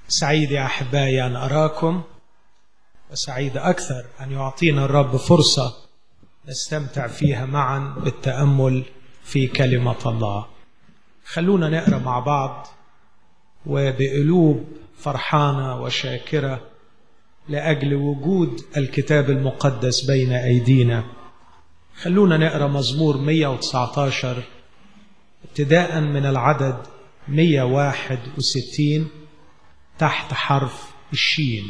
سعيد يا احبائي ان اراكم وسعيد اكثر ان يعطينا الرب فرصه نستمتع فيها معا بالتامل في كلمه الله خلونا نقرا مع بعض وبقلوب فرحانه وشاكره لاجل وجود الكتاب المقدس بين ايدينا خلونا نقرا مزمور 119 ابتداء من العدد 161 تحت حرف الشين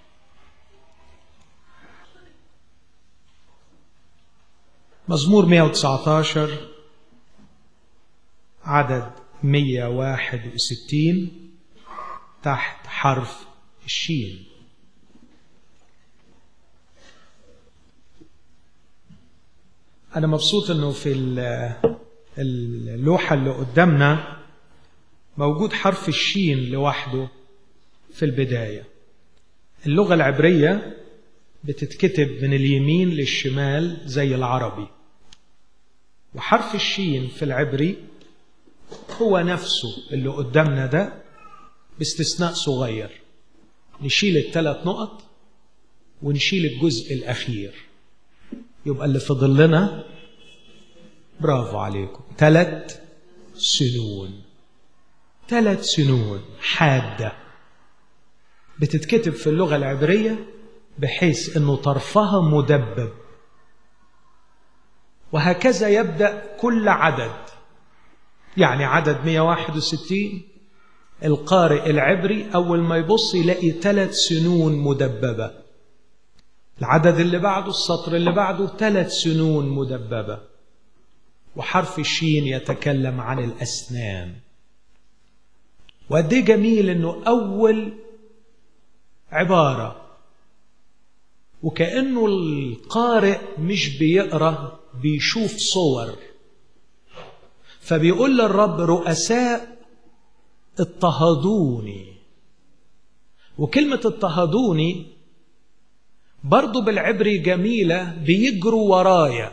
مزمور 119 عدد 161 تحت حرف الشين أنا مبسوط إنه في اللوحة اللي قدامنا موجود حرف الشين لوحده في البداية اللغة العبرية بتتكتب من اليمين للشمال زي العربي وحرف الشين في العبري هو نفسه اللي قدامنا ده باستثناء صغير نشيل الثلاث نقط ونشيل الجزء الأخير يبقى اللي فضل لنا برافو عليكم ثلاث سنون ثلاث سنون حادة بتتكتب في اللغة العبرية بحيث أنه طرفها مدبب وهكذا يبدأ كل عدد يعني عدد 161 القارئ العبري أول ما يبص يلاقي ثلاث سنون مدببة العدد اللي بعده السطر اللي بعده ثلاث سنون مدببة وحرف الشين يتكلم عن الأسنان وقد ايه جميل انه اول عباره وكانه القارئ مش بيقرا بيشوف صور فبيقول للرب رؤساء اضطهدوني وكلمة اضطهدوني برضو بالعبري جميلة بيجروا ورايا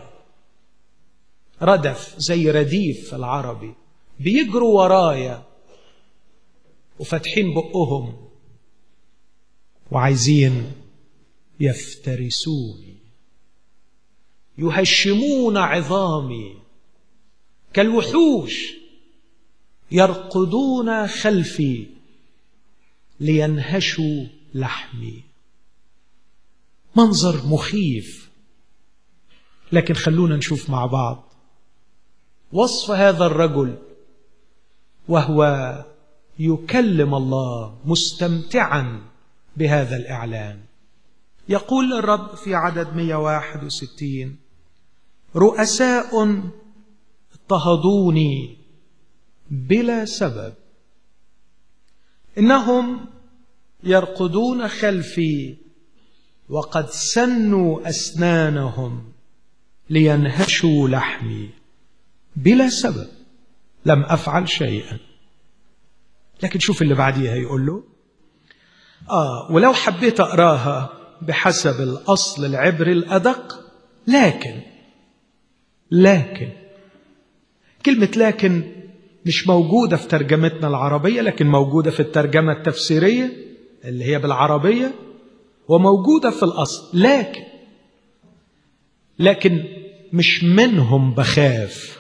ردف زي رديف في العربي بيجروا ورايا وفاتحين بقهم وعايزين يفترسوني يهشمون عظامي كالوحوش يرقدون خلفي لينهشوا لحمي منظر مخيف لكن خلونا نشوف مع بعض وصف هذا الرجل وهو يكلم الله مستمتعا بهذا الإعلان يقول الرب في عدد 161 رؤساء اضطهدوني بلا سبب إنهم يرقدون خلفي وقد سنوا أسنانهم لينهشوا لحمي بلا سبب لم أفعل شيئا لكن شوف اللي بعديها يقول له آه ولو حبيت أقراها بحسب الأصل العبري الأدق لكن لكن كلمة لكن مش موجودة في ترجمتنا العربية لكن موجودة في الترجمة التفسيرية اللي هي بالعربية وموجودة في الأصل لكن لكن مش منهم بخاف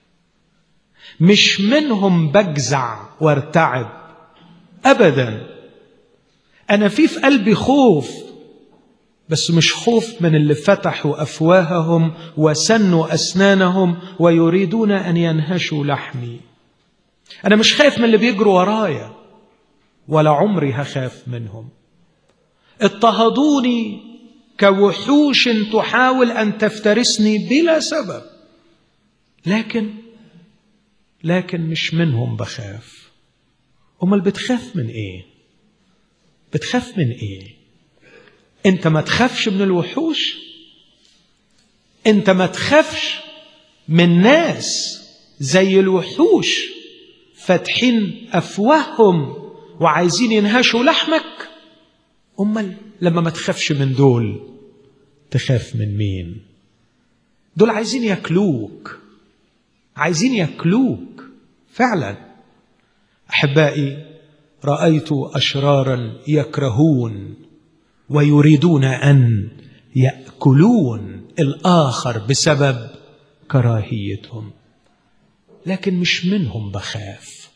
مش منهم بجزع وارتعب ابدا انا في في قلبي خوف بس مش خوف من اللي فتحوا افواههم وسنوا اسنانهم ويريدون ان ينهشوا لحمي انا مش خايف من اللي بيجروا ورايا ولا عمري هخاف منهم اضطهدوني كوحوش تحاول ان تفترسني بلا سبب لكن لكن مش منهم بخاف امال بتخاف من ايه بتخاف من ايه انت ما تخافش من الوحوش انت ما تخافش من ناس زي الوحوش فاتحين افواههم وعايزين ينهشوا لحمك امال لما ما تخافش من دول تخاف من مين دول عايزين ياكلوك عايزين ياكلوك فعلا احبائي رايت اشرارا يكرهون ويريدون ان ياكلون الاخر بسبب كراهيتهم لكن مش منهم بخاف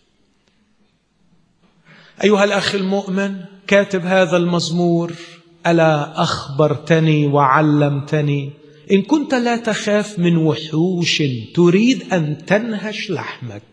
ايها الاخ المؤمن كاتب هذا المزمور الا اخبرتني وعلمتني ان كنت لا تخاف من وحوش تريد ان تنهش لحمك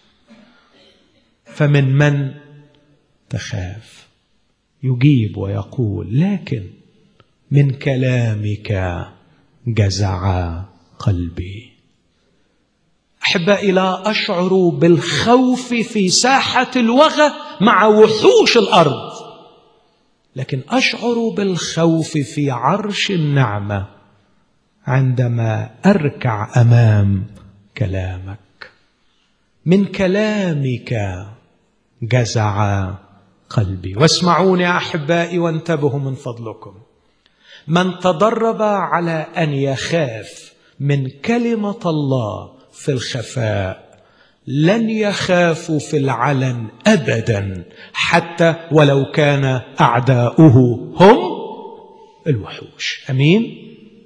فمن من تخاف يجيب ويقول لكن من كلامك جزع قلبي احبائي لا اشعر بالخوف في ساحه الوغى مع وحوش الارض لكن اشعر بالخوف في عرش النعمه عندما اركع امام كلامك من كلامك جزع قلبي واسمعوني احبائي وانتبهوا من فضلكم من تدرب على ان يخاف من كلمه الله في الخفاء لن يخافوا في العلن ابدا حتى ولو كان اعداؤه هم الوحوش امين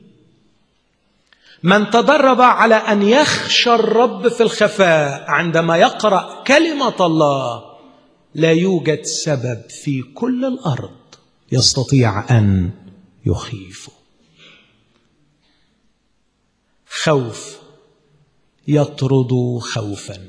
من تدرب على ان يخشى الرب في الخفاء عندما يقرا كلمه الله لا يوجد سبب في كل الارض يستطيع ان يخيفه خوف يطرد خوفا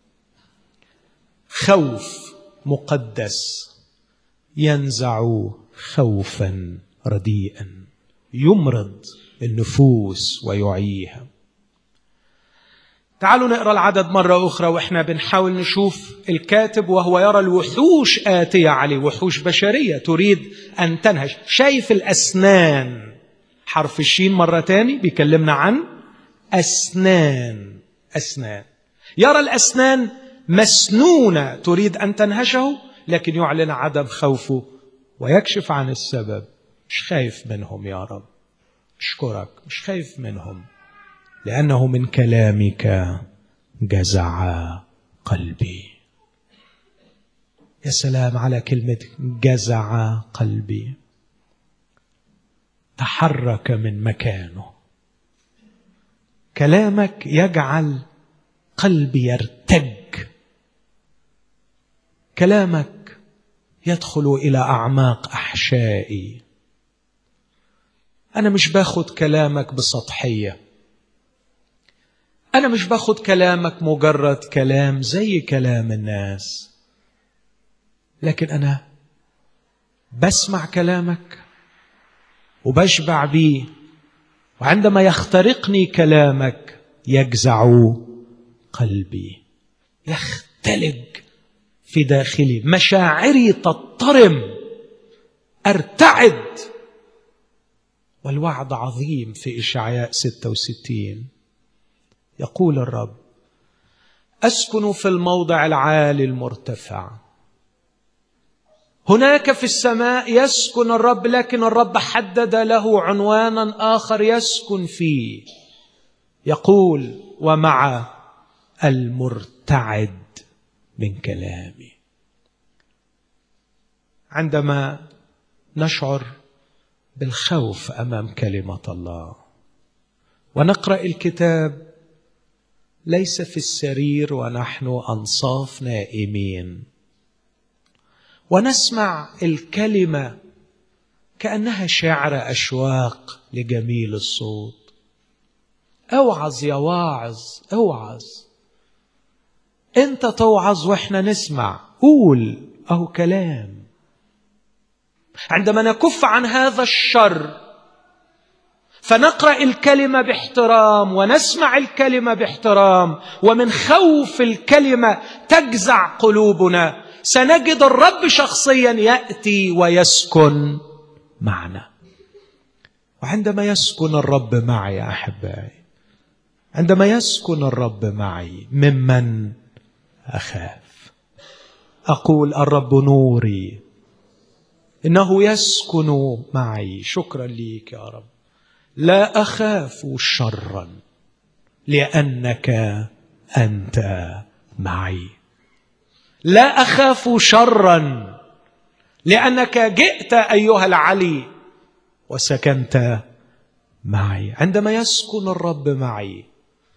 خوف مقدس ينزع خوفا رديئا يمرض النفوس ويعيها تعالوا نقرا العدد مره اخرى واحنا بنحاول نشوف الكاتب وهو يرى الوحوش اتيه عليه وحوش بشريه تريد ان تنهش شايف الاسنان حرف الشين مره تاني بيكلمنا عن اسنان اسنان يرى الاسنان مسنونه تريد ان تنهشه لكن يعلن عدم خوفه ويكشف عن السبب مش خايف منهم يا رب اشكرك مش خايف منهم لانه من كلامك جزع قلبي يا سلام على كلمه جزع قلبي تحرك من مكانه كلامك يجعل قلبي يرتج كلامك يدخل الى اعماق احشائي انا مش باخد كلامك بسطحيه انا مش باخد كلامك مجرد كلام زي كلام الناس لكن انا بسمع كلامك وبشبع بيه وعندما يخترقني كلامك يجزع قلبي يختلج في داخلي مشاعري تضطرم ارتعد والوعد عظيم في إشعياء 66 يقول الرب أسكن في الموضع العالي المرتفع هناك في السماء يسكن الرب لكن الرب حدد له عنوانا آخر يسكن فيه يقول ومع المرتعد من كلامي عندما نشعر بالخوف امام كلمه الله ونقرا الكتاب ليس في السرير ونحن انصاف نائمين ونسمع الكلمه كانها شعر اشواق لجميل الصوت اوعظ يا واعظ اوعظ انت توعظ واحنا نسمع قول اهو كلام عندما نكف عن هذا الشر فنقرا الكلمه باحترام ونسمع الكلمه باحترام ومن خوف الكلمه تجزع قلوبنا سنجد الرب شخصيا ياتي ويسكن معنا وعندما يسكن الرب معي يا احبائي عندما يسكن الرب معي ممن اخاف اقول الرب نوري انه يسكن معي شكرا ليك يا رب لا اخاف شرا لانك انت معي لا اخاف شرا لانك جئت ايها العلي وسكنت معي عندما يسكن الرب معي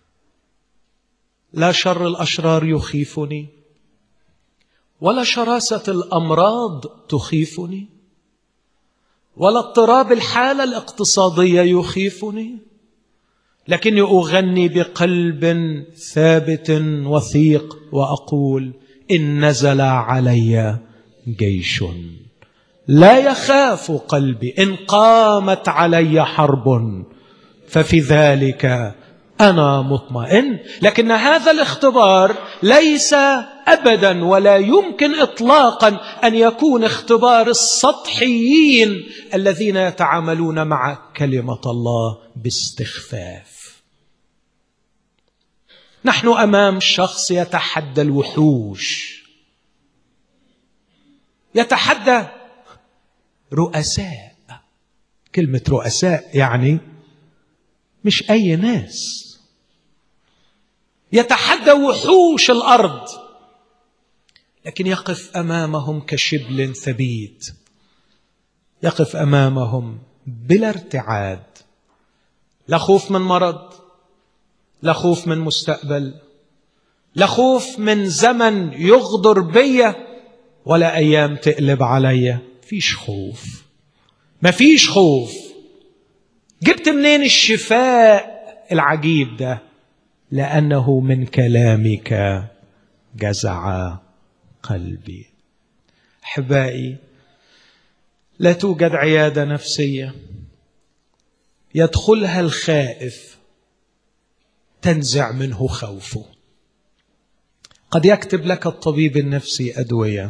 لا شر الاشرار يخيفني ولا شراسه الامراض تخيفني ولا اضطراب الحاله الاقتصاديه يخيفني لكني اغني بقلب ثابت وثيق واقول ان نزل علي جيش لا يخاف قلبي ان قامت علي حرب ففي ذلك انا مطمئن لكن هذا الاختبار ليس ابدا ولا يمكن اطلاقا ان يكون اختبار السطحيين الذين يتعاملون مع كلمه الله باستخفاف نحن امام شخص يتحدى الوحوش يتحدى رؤساء كلمه رؤساء يعني مش اي ناس يتحدى وحوش الارض لكن يقف امامهم كشبل ثبيت يقف امامهم بلا ارتعاد لا خوف من مرض لا خوف من مستقبل لا خوف من زمن يغدر بي ولا ايام تقلب عليا فيش خوف مفيش خوف جبت منين الشفاء العجيب ده لانه من كلامك جزع قلبي احبائي لا توجد عياده نفسيه يدخلها الخائف تنزع منه خوفه قد يكتب لك الطبيب النفسي ادويه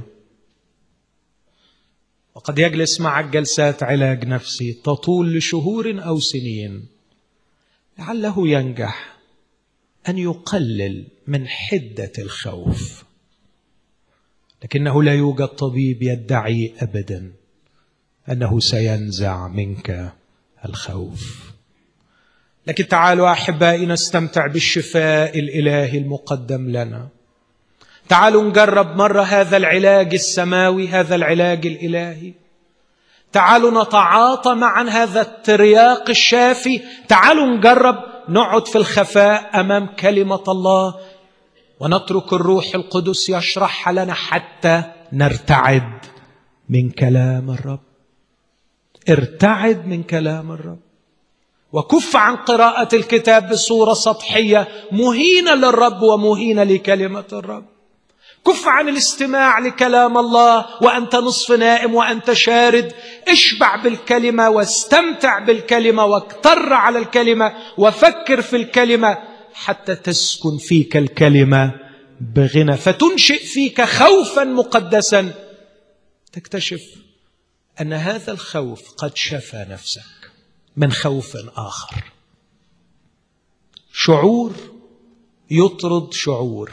وقد يجلس معك جلسات علاج نفسي تطول لشهور او سنين لعله ينجح ان يقلل من حده الخوف لكنه لا يوجد طبيب يدعي ابدا انه سينزع منك الخوف لكن تعالوا احبائي نستمتع بالشفاء الالهي المقدم لنا تعالوا نجرب مره هذا العلاج السماوي هذا العلاج الالهي تعالوا نتعاطى معا هذا الترياق الشافي تعالوا نجرب نقعد في الخفاء امام كلمه الله ونترك الروح القدس يشرحها لنا حتى نرتعد من كلام الرب ارتعد من كلام الرب وكف عن قراءه الكتاب بصوره سطحيه مهينه للرب ومهينه لكلمه الرب كف عن الاستماع لكلام الله وانت نصف نائم وانت شارد اشبع بالكلمه واستمتع بالكلمه واكتر على الكلمه وفكر في الكلمه حتى تسكن فيك الكلمه بغنى فتنشئ فيك خوفا مقدسا تكتشف ان هذا الخوف قد شفى نفسك من خوف اخر شعور يطرد شعور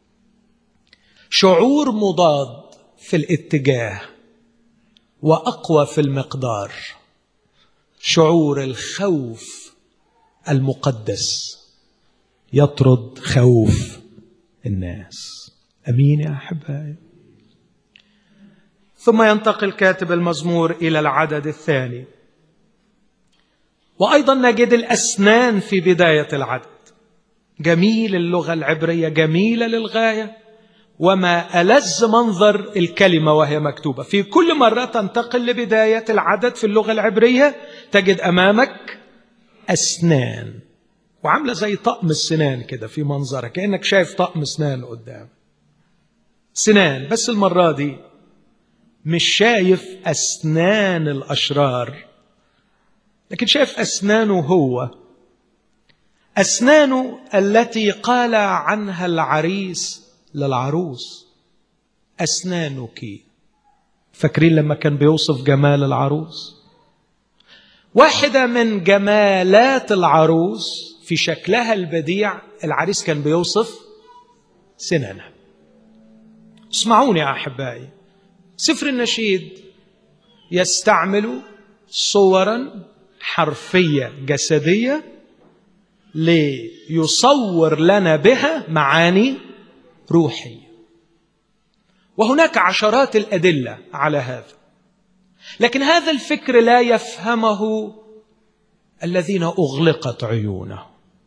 شعور مضاد في الاتجاه واقوى في المقدار شعور الخوف المقدس يطرد خوف الناس امين يا احبائي ثم ينتقل كاتب المزمور الى العدد الثاني وايضا نجد الاسنان في بدايه العدد جميل اللغه العبريه جميله للغايه وما ألذ منظر الكلمة وهي مكتوبة في كل مرة تنتقل لبداية العدد في اللغة العبرية تجد أمامك أسنان وعاملة زي طقم السنان كده في منظرك كأنك شايف طقم سنان قدام سنان بس المرة دي مش شايف أسنان الأشرار لكن شايف أسنانه هو أسنانه التي قال عنها العريس للعروس أسنانك فاكرين لما كان بيوصف جمال العروس واحدة من جمالات العروس في شكلها البديع العريس كان بيوصف سنانها اسمعوني يا أحبائي سفر النشيد يستعمل صورا حرفية جسدية ليصور لنا بها معاني روحي وهناك عشرات الادله على هذا لكن هذا الفكر لا يفهمه الذين اغلقت عيونهم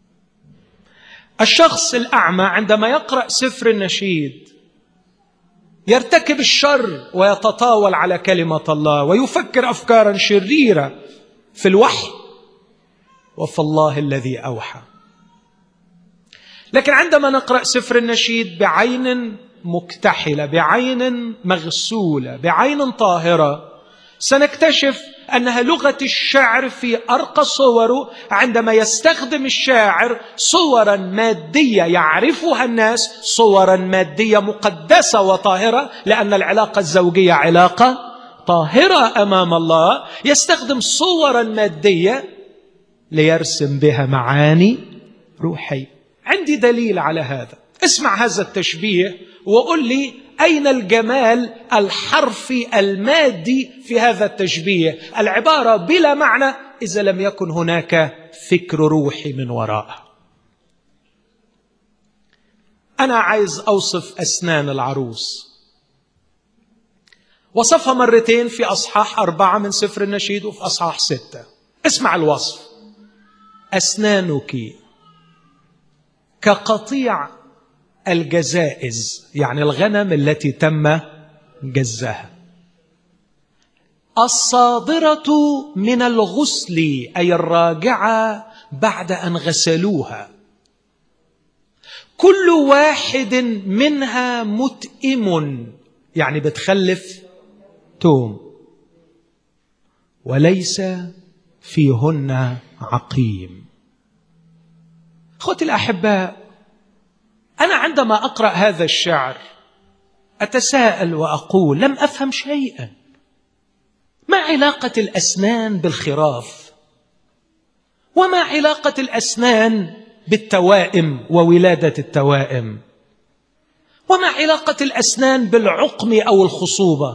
الشخص الاعمى عندما يقرا سفر النشيد يرتكب الشر ويتطاول على كلمه الله ويفكر افكارا شريره في الوحي وفي الله الذي اوحى لكن عندما نقرا سفر النشيد بعين مكتحله بعين مغسوله بعين طاهره سنكتشف انها لغه الشعر في ارقى صوره عندما يستخدم الشاعر صورا ماديه يعرفها الناس صورا ماديه مقدسه وطاهره لان العلاقه الزوجيه علاقه طاهره امام الله يستخدم صورا ماديه ليرسم بها معاني روحيه عندي دليل على هذا اسمع هذا التشبيه وقل لي اين الجمال الحرفي المادي في هذا التشبيه العباره بلا معنى اذا لم يكن هناك فكر روحي من وراءها انا عايز اوصف اسنان العروس وصفها مرتين في اصحاح اربعه من سفر النشيد وفي اصحاح سته اسمع الوصف اسنانك كقطيع الجزائز يعني الغنم التي تم جزها الصادرة من الغسل أي الراجعة بعد أن غسلوها كل واحد منها متئم يعني بتخلف توم وليس فيهن عقيم اخوتي الاحباء انا عندما اقرا هذا الشعر اتساءل واقول لم افهم شيئا ما علاقه الاسنان بالخراف وما علاقه الاسنان بالتوائم وولاده التوائم وما علاقه الاسنان بالعقم او الخصوبه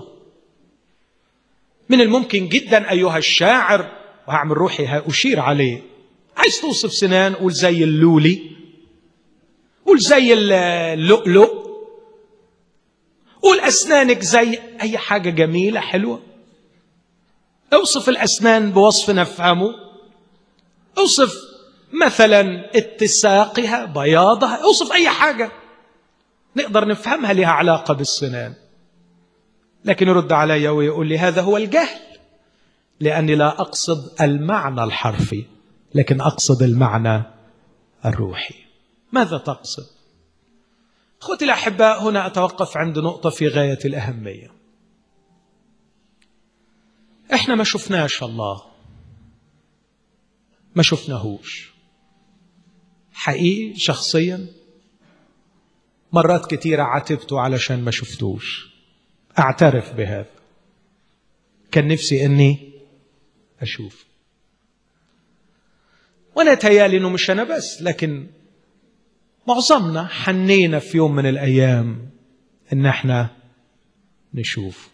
من الممكن جدا ايها الشاعر وهعمل روحي اشير عليه عايز توصف سنان قول زي اللولي قول زي اللؤلؤ قول أسنانك زي أي حاجة جميلة حلوة اوصف الأسنان بوصف نفهمه اوصف مثلا اتساقها بياضها اوصف أي حاجة نقدر نفهمها لها علاقة بالسنان لكن يرد علي ويقول لي هذا هو الجهل لأني لا أقصد المعنى الحرفي لكن أقصد المعنى الروحي ماذا تقصد اخوتي الاحباء هنا اتوقف عند نقطه في غايه الاهميه احنا ما شفناش الله ما شفناهوش حقيقي شخصيا مرات كثيرة عاتبته علشان ما شفتوش أعترف بهذا كان نفسي أني أشوف وأنا تيالي أنه مش أنا بس لكن معظمنا حنينا في يوم من الأيام إن احنا نشوف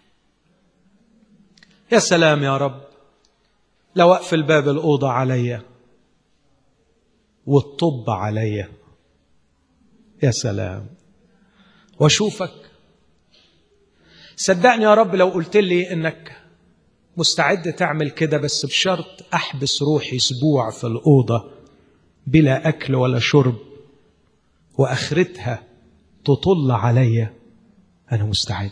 يا سلام يا رب لو أقفل باب الأوضة عليا والطب عليا يا سلام واشوفك صدقني يا رب لو قلت لي انك مستعد تعمل كده بس بشرط احبس روحي اسبوع في الاوضه بلا اكل ولا شرب واخرتها تطل عليا انا مستعد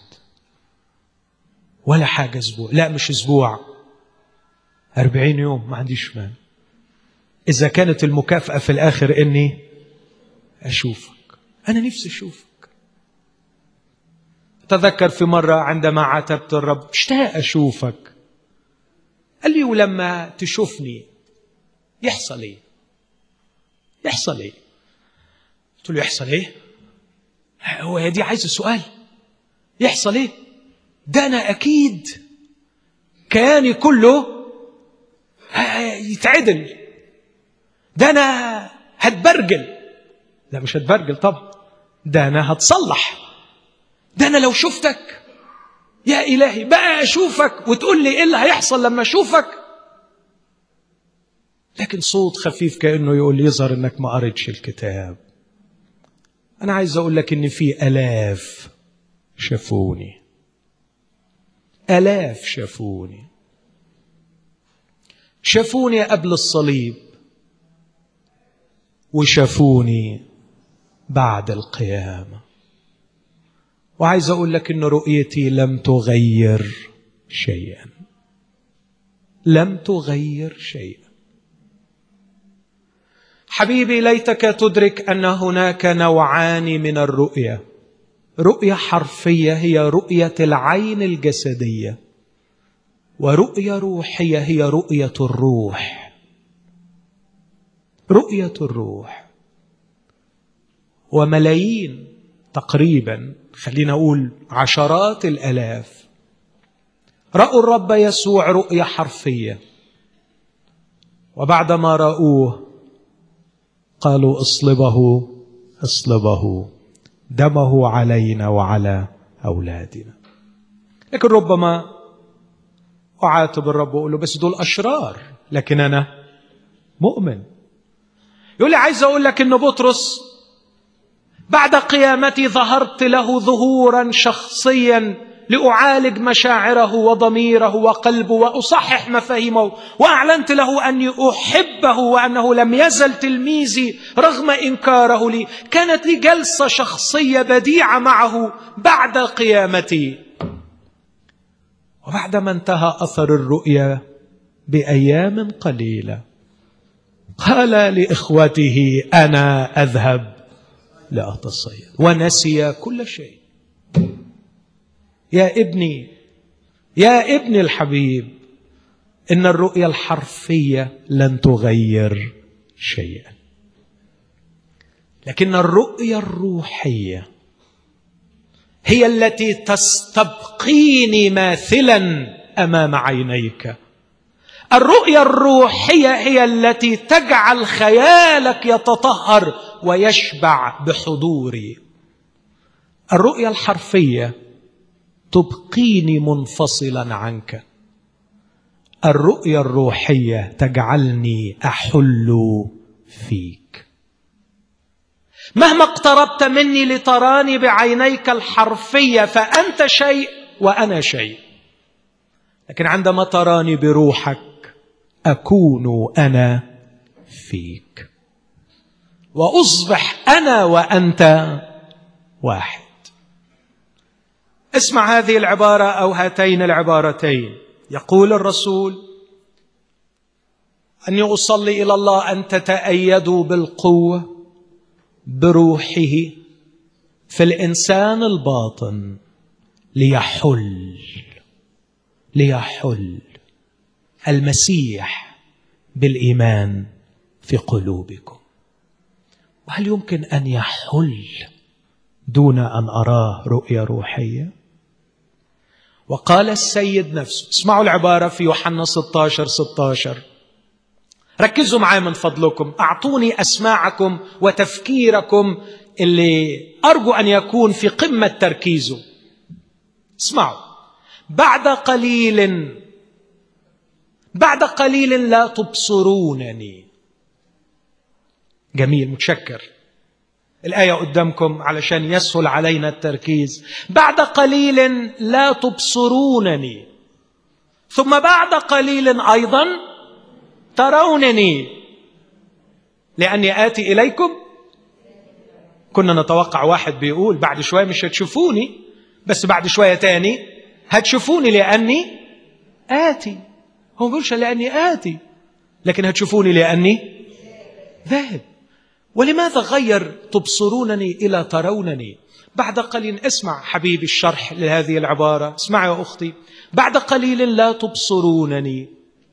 ولا حاجه اسبوع لا مش اسبوع أربعين يوم ما عنديش مانع إذا كانت المكافأة في الآخر إني أشوفك أنا نفسي أشوفك تذكر في مرة عندما عاتبت الرب اشتاق أشوفك قال لي ولما تشوفني يحصل إيه يحصل إيه قلت له يحصل إيه هو هي دي عايز السؤال يحصل إيه ده أنا أكيد كياني كله يتعدل ده انا هتبرجل لا مش هتبرجل طب ده انا هتصلح ده انا لو شفتك يا الهي بقى اشوفك وتقول لي ايه اللي هيحصل لما اشوفك لكن صوت خفيف كانه يقول لي يظهر انك ما قريتش الكتاب انا عايز اقول لك ان في الاف شافوني الاف شافوني شافوني قبل الصليب وشافوني بعد القيامه وعايز اقول لك ان رؤيتي لم تغير شيئا لم تغير شيئا حبيبي ليتك تدرك ان هناك نوعان من الرؤيه رؤيه حرفيه هي رؤيه العين الجسديه ورؤيه روحيه هي رؤيه الروح رؤيه الروح وملايين تقريبا خلينا اقول عشرات الالاف راوا الرب يسوع رؤيه حرفيه وبعدما راوه قالوا اصلبه اصلبه دمه علينا وعلى اولادنا لكن ربما اعاتب الرب واقول له بس دول اشرار لكن انا مؤمن يقول لي عايز اقول لك ان بطرس بعد قيامتي ظهرت له ظهورا شخصيا لاعالج مشاعره وضميره وقلبه واصحح مفاهيمه واعلنت له اني احبه وانه لم يزل تلميذي رغم انكاره لي كانت لي جلسه شخصيه بديعه معه بعد قيامتي وبعدما انتهى اثر الرؤيا بايام قليله قال لاخوته انا اذهب لاتصيد ونسي كل شيء يا ابني يا ابني الحبيب ان الرؤيه الحرفيه لن تغير شيئا لكن الرؤيه الروحيه هي التي تستبقيني ماثلا امام عينيك الرؤيه الروحيه هي التي تجعل خيالك يتطهر ويشبع بحضوري الرؤيه الحرفيه تبقيني منفصلا عنك الرؤيه الروحيه تجعلني احل فيك مهما اقتربت مني لتراني بعينيك الحرفيه فانت شيء وانا شيء لكن عندما تراني بروحك اكون انا فيك واصبح انا وانت واحد اسمع هذه العباره او هاتين العبارتين يقول الرسول اني اصلي الى الله ان تتايدوا بالقوه بروحه في الانسان الباطن ليحل ليحل المسيح بالايمان في قلوبكم وهل يمكن ان يحل دون ان اراه رؤيه روحيه وقال السيد نفسه اسمعوا العبارة في يوحنا 16 16 ركزوا معي من فضلكم أعطوني أسماعكم وتفكيركم اللي أرجو أن يكون في قمة تركيزه اسمعوا بعد قليل بعد قليل لا تبصرونني جميل متشكر الآية قدامكم علشان يسهل علينا التركيز بعد قليل لا تبصرونني ثم بعد قليل أيضا ترونني لأني آتي إليكم كنا نتوقع واحد بيقول بعد شوية مش هتشوفوني بس بعد شوية تاني هتشوفوني لأني آتي هو مش لأني آتي لكن هتشوفوني لأني ذاهب ولماذا غير تبصرونني الى ترونني بعد قليل اسمع حبيبي الشرح لهذه العباره اسمع يا اختي بعد قليل لا تبصرونني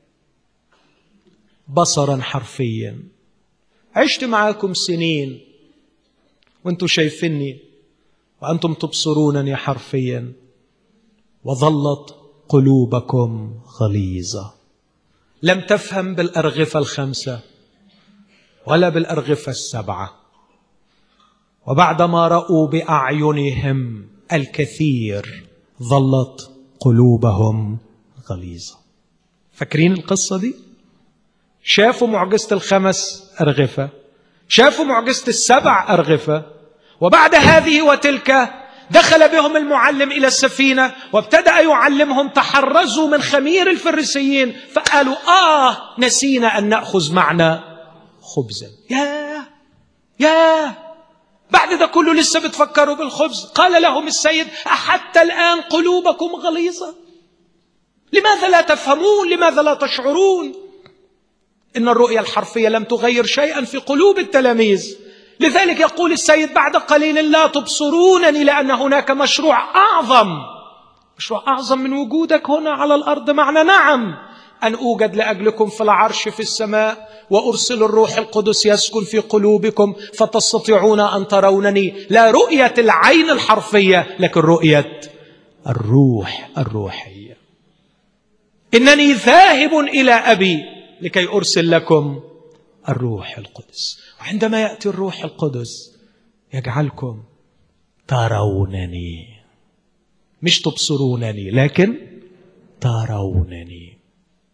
بصرا حرفيا عشت معاكم سنين وانتم شايفيني وانتم تبصرونني حرفيا وظلت قلوبكم غليظه لم تفهم بالارغفه الخمسه ولا بالأرغفة السبعة وبعدما رأوا بأعينهم الكثير ظلت قلوبهم غليظة فاكرين القصة دي؟ شافوا معجزة الخمس أرغفة شافوا معجزة السبع أرغفة وبعد هذه وتلك دخل بهم المعلم الى السفينه وابتدا يعلمهم تحرزوا من خمير الفريسيين فقالوا اه نسينا ان ناخذ معنا خبزا يا يا بعد ده كله لسه بتفكروا بالخبز قال لهم السيد أحتى الآن قلوبكم غليظة لماذا لا تفهمون لماذا لا تشعرون إن الرؤية الحرفية لم تغير شيئا في قلوب التلاميذ لذلك يقول السيد بعد قليل لا تبصرونني لأن هناك مشروع أعظم مشروع أعظم من وجودك هنا على الأرض معنا نعم أن أوجد لأجلكم في العرش في السماء وأرسل الروح القدس يسكن في قلوبكم فتستطيعون أن ترونني لا رؤية العين الحرفية لكن رؤية الروح الروحية إنني ذاهب إلى أبي لكي أرسل لكم الروح القدس وعندما يأتي الروح القدس يجعلكم ترونني مش تبصرونني لكن ترونني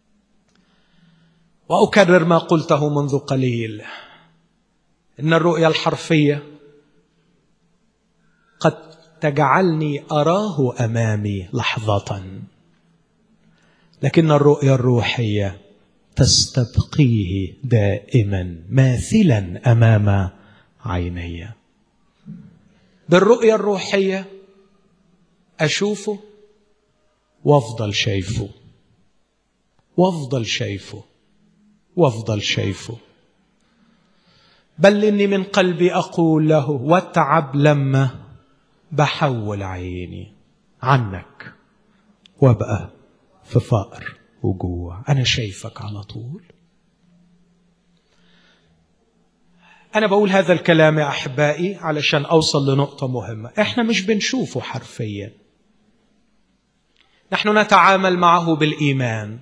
واكرر ما قلته منذ قليل ان الرؤيا الحرفيه قد تجعلني اراه امامي لحظه لكن الرؤيا الروحيه تستبقيه دائما ماثلا امام عيني بالرؤيا الروحيه اشوفه وافضل شايفه وافضل شايفه وافضل شايفه بل اني من قلبي اقول له واتعب لما بحول عيني عنك وابقى في فقر وجوع انا شايفك على طول انا بقول هذا الكلام يا احبائي علشان اوصل لنقطه مهمه احنا مش بنشوفه حرفيا نحن نتعامل معه بالايمان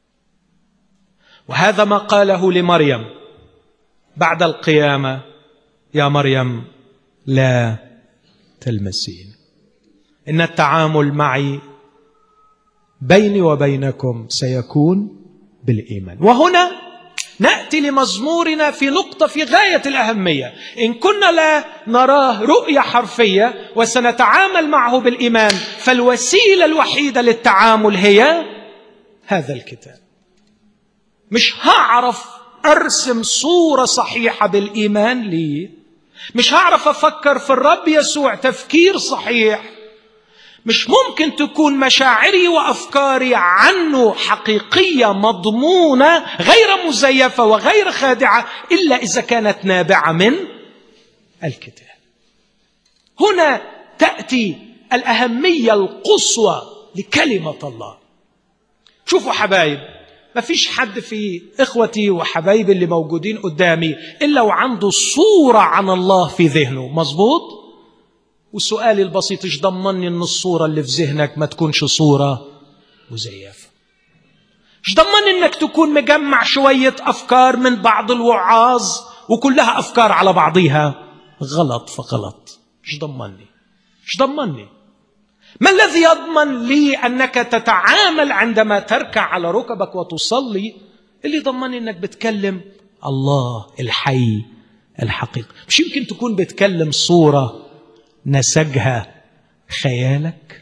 وهذا ما قاله لمريم بعد القيامه يا مريم لا تلمسين ان التعامل معي بيني وبينكم سيكون بالايمان وهنا ناتي لمزمورنا في نقطه في غايه الاهميه ان كنا لا نراه رؤيه حرفيه وسنتعامل معه بالايمان فالوسيله الوحيده للتعامل هي هذا الكتاب مش هعرف ارسم صوره صحيحه بالايمان لي مش هعرف افكر في الرب يسوع تفكير صحيح مش ممكن تكون مشاعري وافكاري عنه حقيقيه مضمونه غير مزيفه وغير خادعه الا اذا كانت نابعه من الكتاب هنا تاتي الاهميه القصوى لكلمه الله شوفوا حبايب ما فيش حد في اخوتي وحبايبي اللي موجودين قدامي الا وعنده صوره عن الله في ذهنه مظبوط وسؤالي البسيط ايش ضمني ان الصوره اللي في ذهنك ما تكونش صوره مزيفه ايش ضمني انك تكون مجمع شويه افكار من بعض الوعاظ وكلها افكار على بعضيها غلط فغلط ايش ضمني ايش ضمني ما الذي يضمن لي انك تتعامل عندما تركع على ركبك وتصلي اللي يضمني انك بتكلم الله الحي الحقيقي مش يمكن تكون بتكلم صوره نسجها خيالك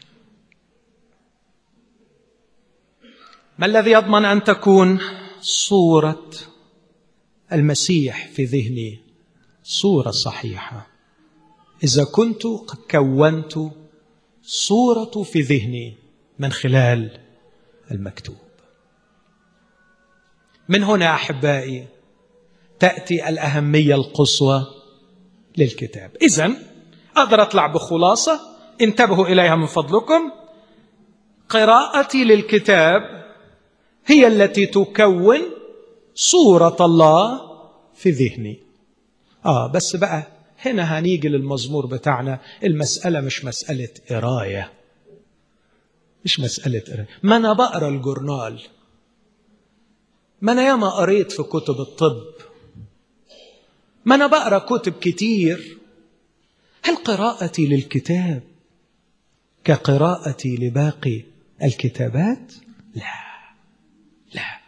ما الذي يضمن ان تكون صوره المسيح في ذهني صوره صحيحه اذا كنت قد كونت صورة في ذهني من خلال المكتوب من هنا احبائي تاتي الاهميه القصوى للكتاب اذا اقدر اطلع بخلاصه انتبهوا اليها من فضلكم قراءتي للكتاب هي التي تكون صوره الله في ذهني اه بس بقى هنا هنيجي للمزمور بتاعنا المسألة مش مسألة قراية مش مسألة قراية ما أنا بقرا الجورنال ما أنا ياما قريت في كتب الطب ما أنا بقرا كتب كتير هل قراءتي للكتاب كقراءتي لباقي الكتابات؟ لا لا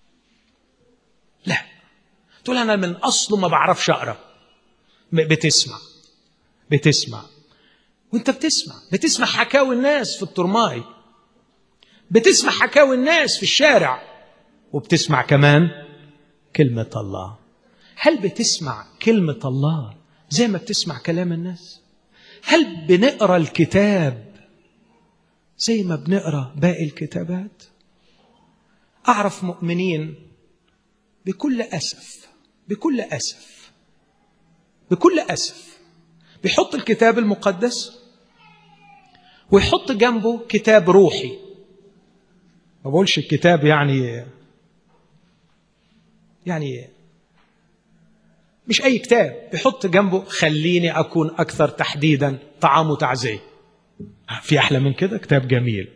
لا تقول أنا من أصله ما بعرفش أقرأ بتسمع بتسمع وانت بتسمع بتسمع حكاوي الناس في الترماي بتسمع حكاوي الناس في الشارع وبتسمع كمان كلمة الله هل بتسمع كلمة الله زي ما بتسمع كلام الناس هل بنقرا الكتاب زي ما بنقرا باقي الكتابات اعرف مؤمنين بكل اسف بكل اسف بكل اسف بيحط الكتاب المقدس ويحط جنبه كتاب روحي ما بقولش الكتاب يعني يعني مش اي كتاب بيحط جنبه خليني اكون اكثر تحديدا طعام وتعزيه في احلى من كده كتاب جميل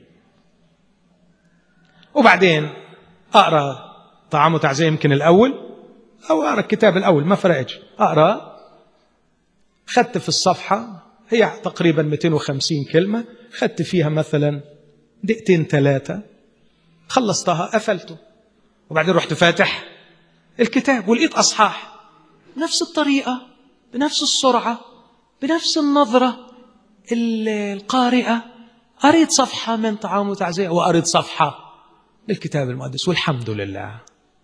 وبعدين اقرا طعام وتعزيه يمكن الاول او اقرا الكتاب الاول ما فرقتش اقرا خدت في الصفحه هي تقريبا 250 كلمه خدت فيها مثلا دقيقتين ثلاثه خلصتها قفلته وبعدين رحت فاتح الكتاب ولقيت اصحاح بنفس الطريقه بنفس السرعه بنفس النظره القارئه قريت صفحه من طعام وتعزيه وقريت صفحه للكتاب المقدس والحمد لله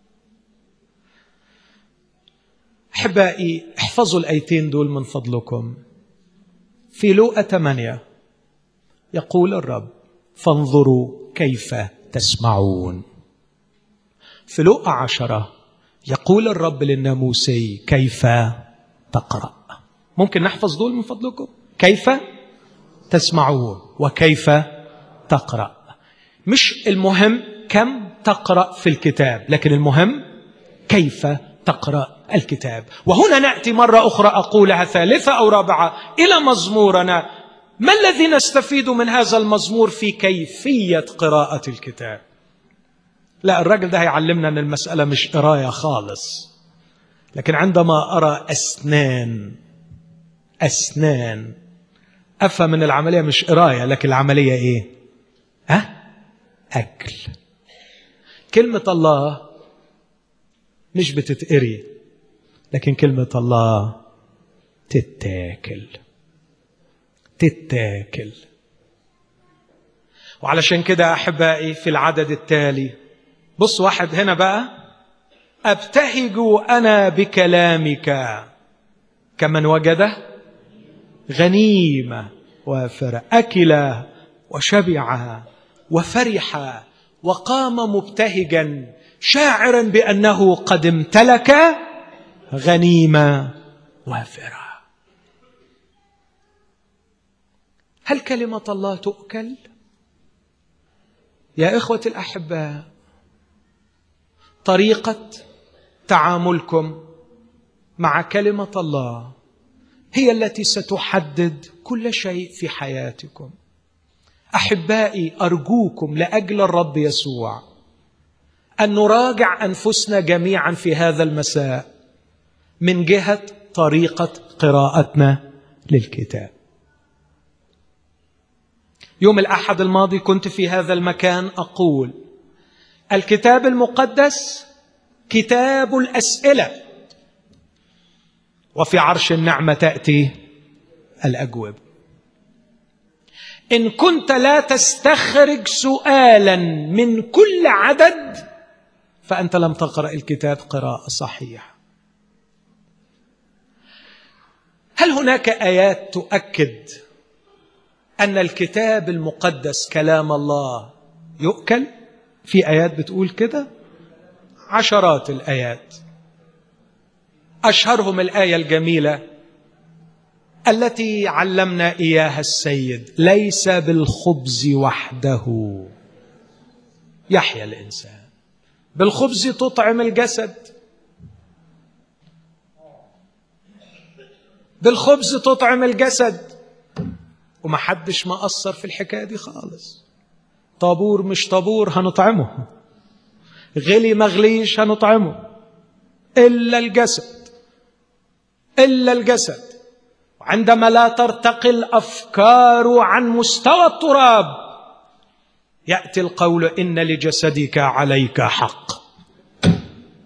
احبائي احفظوا الايتين دول من فضلكم في لوقا 8 يقول الرب فانظروا كيف تسمعون في لوقا عشرة يقول الرب للناموسي كيف تقرأ ممكن نحفظ دول من فضلكم كيف تسمعون وكيف تقرأ مش المهم كم تقرأ في الكتاب لكن المهم كيف تقرأ الكتاب وهنا نأتي مرة أخرى أقولها ثالثة أو رابعة إلى مزمورنا ما الذي نستفيد من هذا المزمور في كيفية قراءة الكتاب لا الراجل ده هيعلمنا أن المسألة مش قراية خالص لكن عندما أرى أسنان أسنان أفهم أن العملية مش قراية لكن العملية إيه ها أكل كلمة الله مش بتتقري لكن كلمة الله تتاكل تتاكل وعلشان كده أحبائي في العدد التالي بص واحد هنا بقى أبتهج أنا بكلامك كمن وجده غنيمة وافرة أكل وشبع وفرح وقام مبتهجا شاعرا بأنه قد امتلك غنيمة وافرة هل كلمة الله تؤكل؟ يا إخوة الأحباء طريقة تعاملكم مع كلمة الله هي التي ستحدد كل شيء في حياتكم احبائي ارجوكم لاجل الرب يسوع ان نراجع انفسنا جميعا في هذا المساء من جهه طريقه قراءتنا للكتاب يوم الاحد الماضي كنت في هذا المكان اقول الكتاب المقدس كتاب الاسئله وفي عرش النعمه تاتي الاجوبه ان كنت لا تستخرج سؤالا من كل عدد فانت لم تقرا الكتاب قراءه صحيحه هل هناك ايات تؤكد ان الكتاب المقدس كلام الله يؤكل في ايات بتقول كده عشرات الايات اشهرهم الايه الجميله التي علمنا اياها السيد ليس بالخبز وحده يحيا الانسان بالخبز تطعم الجسد بالخبز تطعم الجسد ومحدش ما أثر في الحكاية دي خالص طابور مش طابور هنطعمه غلي مغليش هنطعمه إلا الجسد إلا الجسد عندما لا ترتقي الأفكار عن مستوى التراب يأتي القول إن لجسدك عليك حق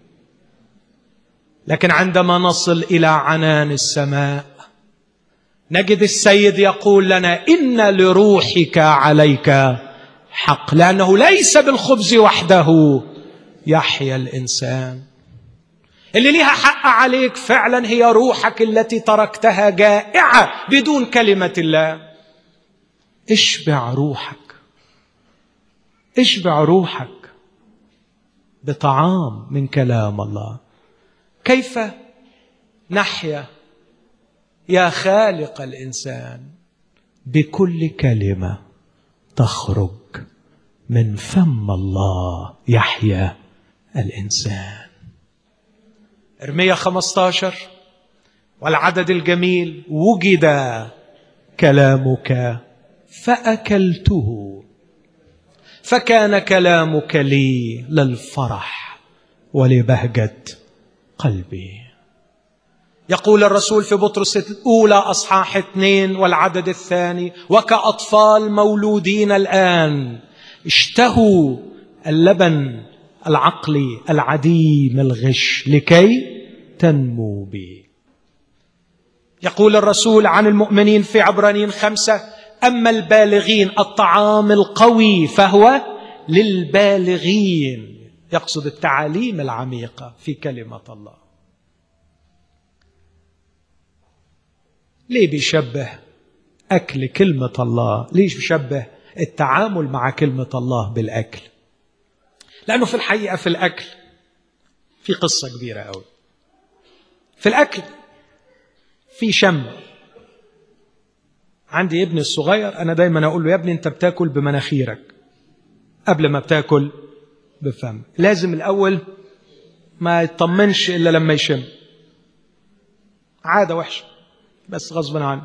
لكن عندما نصل إلى عنان السماء نجد السيد يقول لنا ان لروحك عليك حق لانه ليس بالخبز وحده يحيا الانسان اللي ليها حق عليك فعلا هي روحك التي تركتها جائعه بدون كلمه الله اشبع روحك اشبع روحك بطعام من كلام الله كيف نحيا يا خالق الانسان بكل كلمه تخرج من فم الله يحيا الانسان ارميا 15 والعدد الجميل وجد كلامك فاكلته فكان كلامك لي للفرح ولبهجه قلبي يقول الرسول في بطرس الأولى أصحاح اثنين والعدد الثاني وكأطفال مولودين الآن اشتهوا اللبن العقلي العديم الغش لكي تنمو به يقول الرسول عن المؤمنين في عبرانيين خمسة أما البالغين الطعام القوي فهو للبالغين يقصد التعاليم العميقة في كلمة الله ليه بيشبه أكل كلمة الله ليش بيشبه التعامل مع كلمة الله بالأكل لأنه في الحقيقة في الأكل في قصة كبيرة أوي في الأكل في شم عندي ابني الصغير أنا دايما أقول له يا ابني أنت بتاكل بمناخيرك قبل ما بتاكل بفم لازم الأول ما يطمنش إلا لما يشم عادة وحشة بس غصبا عنه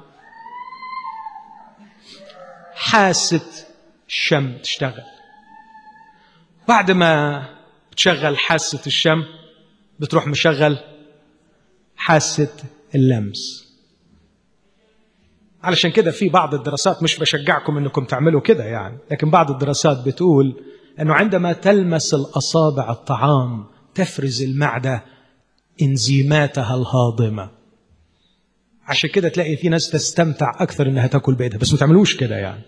حاسة الشم تشتغل بعد ما بتشغل حاسة الشم بتروح مشغل حاسة اللمس علشان كده في بعض الدراسات مش بشجعكم انكم تعملوا كده يعني لكن بعض الدراسات بتقول انه عندما تلمس الاصابع الطعام تفرز المعده انزيماتها الهاضمه عشان كده تلاقي في ناس تستمتع اكثر انها تاكل بايدها بس ما تعملوش كده يعني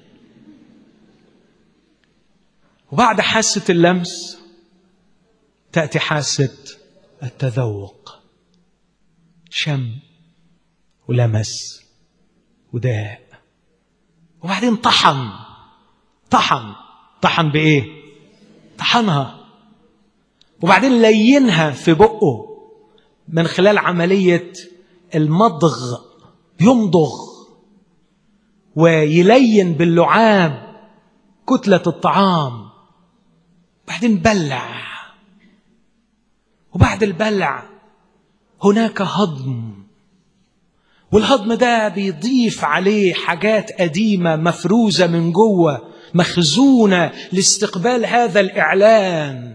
وبعد حاسه اللمس تاتي حاسه التذوق شم ولمس وداء وبعدين طحن طحن طحن بايه طحنها وبعدين لينها في بقه من خلال عمليه المضغ يمضغ ويلين باللعاب كتله الطعام بعدين بلع وبعد البلع هناك هضم والهضم ده بيضيف عليه حاجات قديمة مفروزة من جوه مخزونة لاستقبال هذا الإعلان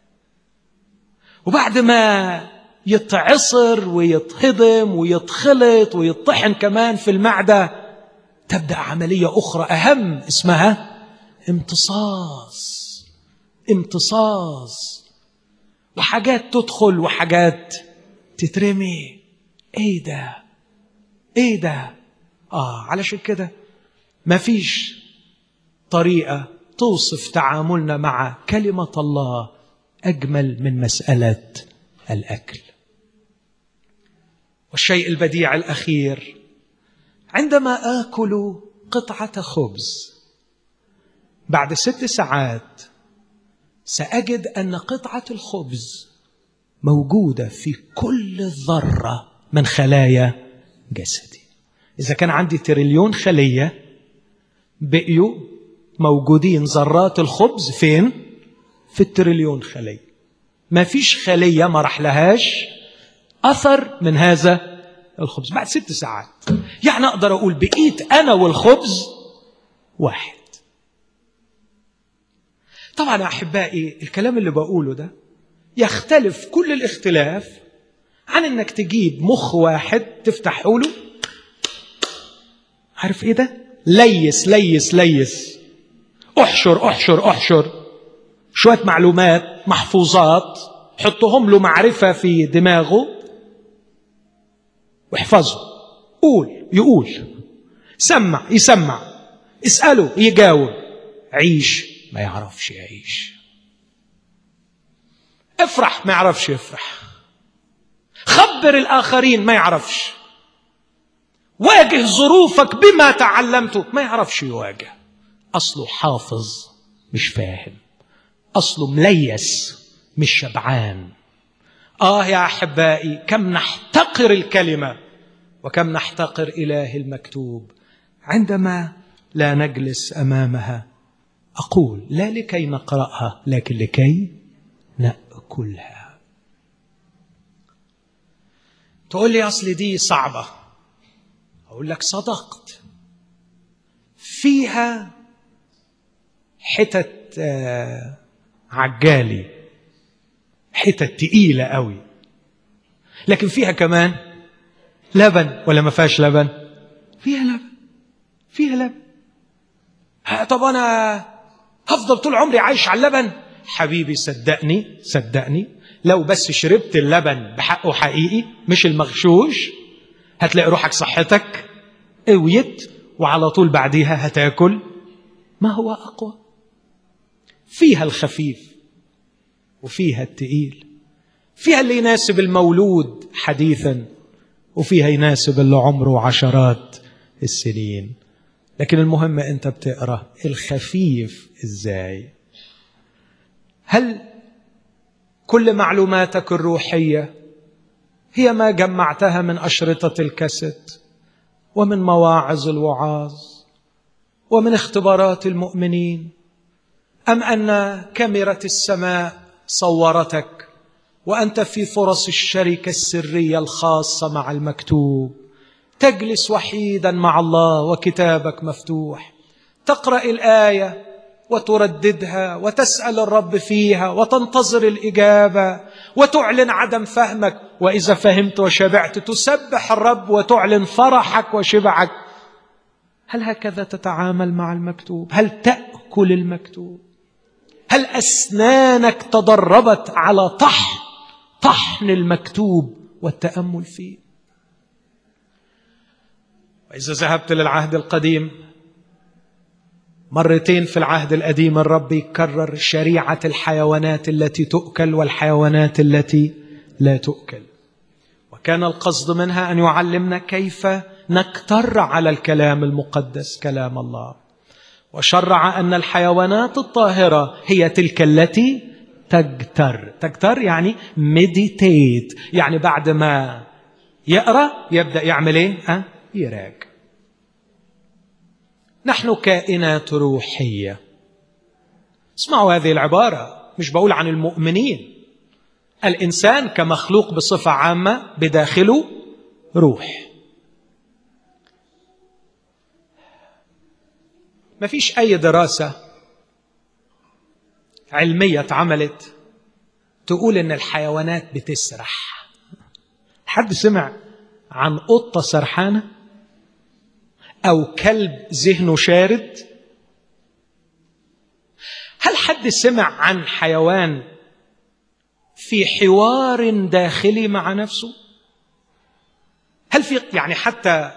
وبعد ما يتعصر ويتهضم ويتخلط ويطحن كمان في المعدة تبدأ عملية أخرى أهم اسمها امتصاص امتصاص وحاجات تدخل وحاجات تترمي ايه ده ايه ده اه علشان كده مفيش طريقه توصف تعاملنا مع كلمه الله اجمل من مساله الاكل والشيء البديع الاخير عندما اكل قطعه خبز بعد ست ساعات ساجد ان قطعه الخبز موجوده في كل ذره من خلايا جسدي اذا كان عندي تريليون خليه بقيوا موجودين ذرات الخبز فين في التريليون خليه ما فيش خليه ما راح لهاش اثر من هذا الخبز بعد ست ساعات يعني اقدر اقول بقيت انا والخبز واحد طبعا يا احبائي الكلام اللي بقوله ده يختلف كل الاختلاف عن انك تجيب مخ واحد تفتحه له عارف ايه ده ليس ليس ليس احشر احشر احشر شويه معلومات محفوظات حطهم له معرفه في دماغه واحفظه قول يقول سمع يسمع اسأله يجاوب عيش ما يعرفش يعيش افرح ما يعرفش يفرح خبر الآخرين ما يعرفش واجه ظروفك بما تعلمته ما يعرفش يواجه أصله حافظ مش فاهم أصله مليس مش شبعان آه يا أحبائي كم نحتقر الكلمة وكم نحتقر إله المكتوب عندما لا نجلس أمامها أقول لا لكي نقرأها لكن لكي نأكلها تقول لي أصل دي صعبة أقول لك صدقت فيها حتت آه، عجالي حتت تقيلة قوي لكن فيها كمان لبن ولا ما فيهاش لبن فيها لبن فيها لبن طب أنا هفضل طول عمري عايش على اللبن حبيبي صدقني صدقني لو بس شربت اللبن بحقه حقيقي مش المغشوش هتلاقي روحك صحتك قويت وعلى طول بعديها هتاكل ما هو أقوى فيها الخفيف وفيها التقيل فيها اللي يناسب المولود حديثا وفيها يناسب اللي عمره عشرات السنين لكن المهم انت بتقرا الخفيف ازاي هل كل معلوماتك الروحيه هي ما جمعتها من اشرطه الكاسيت ومن مواعظ الوعاظ ومن اختبارات المؤمنين ام ان كاميرا السماء صورتك وانت في فرص الشركه السريه الخاصه مع المكتوب تجلس وحيدا مع الله وكتابك مفتوح تقرا الايه وترددها وتسال الرب فيها وتنتظر الاجابه وتعلن عدم فهمك واذا فهمت وشبعت تسبح الرب وتعلن فرحك وشبعك هل هكذا تتعامل مع المكتوب هل تاكل المكتوب هل اسنانك تدربت على طحن طحن المكتوب والتامل فيه واذا ذهبت للعهد القديم مرتين في العهد القديم الرب يكرر شريعه الحيوانات التي تؤكل والحيوانات التي لا تؤكل وكان القصد منها ان يعلمنا كيف نكتر على الكلام المقدس كلام الله وشرع ان الحيوانات الطاهره هي تلك التي تجتر تجتر يعني مديتيت يعني بعد ما يقرا يبدا يعمل ايه أه؟ يراك نحن كائنات روحيه اسمعوا هذه العباره مش بقول عن المؤمنين الانسان كمخلوق بصفه عامه بداخله روح ما فيش اي دراسه علميه اتعملت تقول ان الحيوانات بتسرح حد سمع عن قطه سرحانه او كلب ذهنه شارد هل حد سمع عن حيوان في حوار داخلي مع نفسه هل في يعني حتى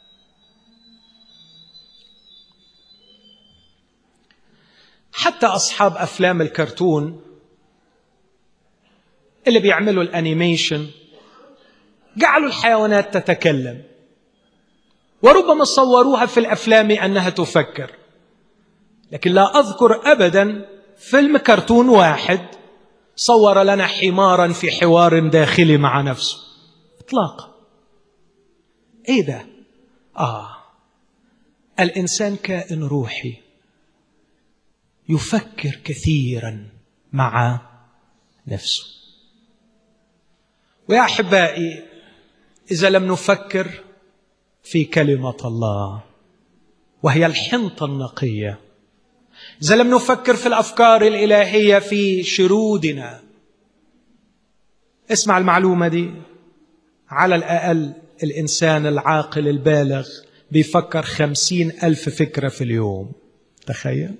حتى اصحاب افلام الكرتون اللي بيعملوا الانيميشن جعلوا الحيوانات تتكلم وربما صوروها في الافلام انها تفكر لكن لا اذكر ابدا فيلم كرتون واحد صور لنا حمارا في حوار داخلي مع نفسه اطلاقا ايه ده اه الانسان كائن روحي يفكر كثيرا مع نفسه ويا احبائي اذا لم نفكر في كلمه الله وهي الحنطه النقيه اذا لم نفكر في الافكار الالهيه في شرودنا اسمع المعلومه دي على الاقل الانسان العاقل البالغ بيفكر خمسين الف فكره في اليوم تخيل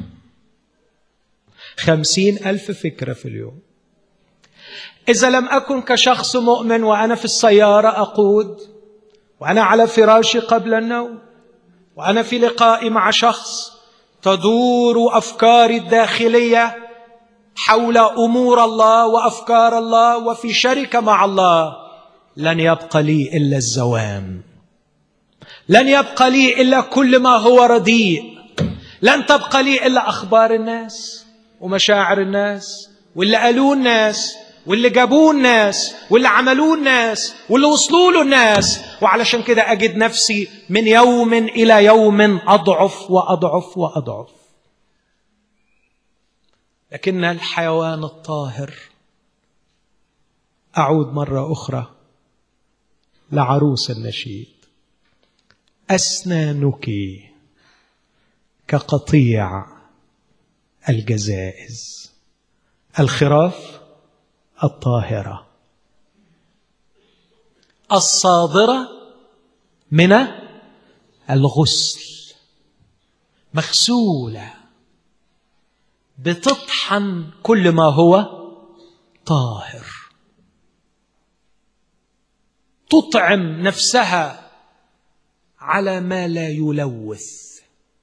خمسين ألف فكرة في اليوم إذا لم أكن كشخص مؤمن وأنا في السيارة أقود وأنا على فراشي قبل النوم وانا في لقائي مع شخص تدور افكاري الداخليه حول امور الله وافكار الله وفي شركه مع الله لن يبقى لي الا الزوام لن يبقى لي الا كل ما هو رديء لن تبقى لي الا اخبار الناس ومشاعر الناس واللي قالوه الناس واللي جابوه الناس واللي عملوه الناس واللي وصلوا له الناس وعلشان كده اجد نفسي من يوم الى يوم اضعف واضعف واضعف لكن الحيوان الطاهر اعود مره اخرى لعروس النشيد اسنانك كقطيع الجزائز الخراف الطاهره الصادره من الغسل مغسوله بتطحن كل ما هو طاهر تطعم نفسها على ما لا يلوث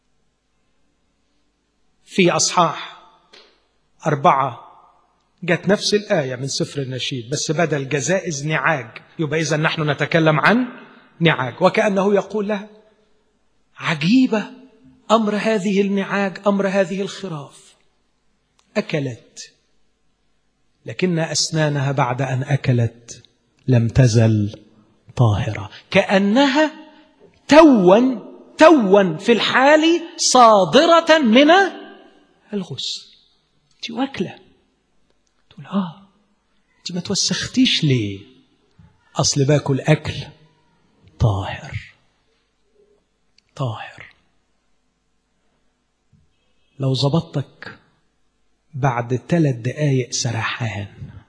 في اصحاح اربعه جت نفس الآية من سفر النشيد بس بدل جزائز نعاج يبقى إذا نحن نتكلم عن نعاج وكأنه يقول لها عجيبة أمر هذه النعاج أمر هذه الخراف أكلت لكن أسنانها بعد أن أكلت لم تزل طاهرة كأنها توا توا في الحال صادرة من الغسل دي واكله تقول اه انت ما توسختيش ليه اصل باكل اكل طاهر طاهر لو ظبطتك بعد ثلاث دقايق سرحان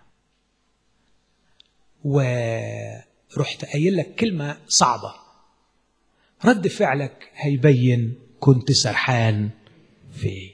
ورحت قايل لك كلمة صعبة رد فعلك هيبين كنت سرحان في ايه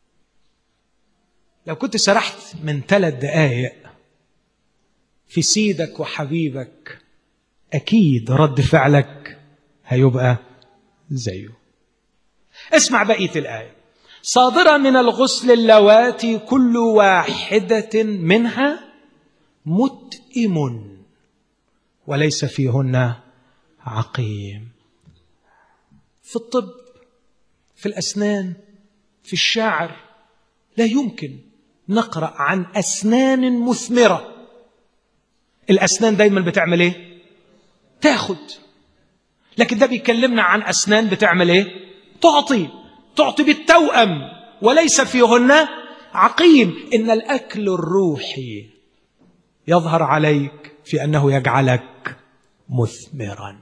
لو كنت سرحت من ثلاث دقايق في سيدك وحبيبك أكيد رد فعلك هيبقى زيه اسمع بقية الآية صادرة من الغسل اللواتي كل واحدة منها متئم وليس فيهن عقيم في الطب في الأسنان في الشعر لا يمكن نقرأ عن أسنان مثمرة الأسنان دايما بتعمل إيه؟ تاخد لكن ده بيكلمنا عن أسنان بتعمل إيه؟ تعطي تعطي بالتوأم وليس فيهن عقيم إن الأكل الروحي يظهر عليك في أنه يجعلك مثمرا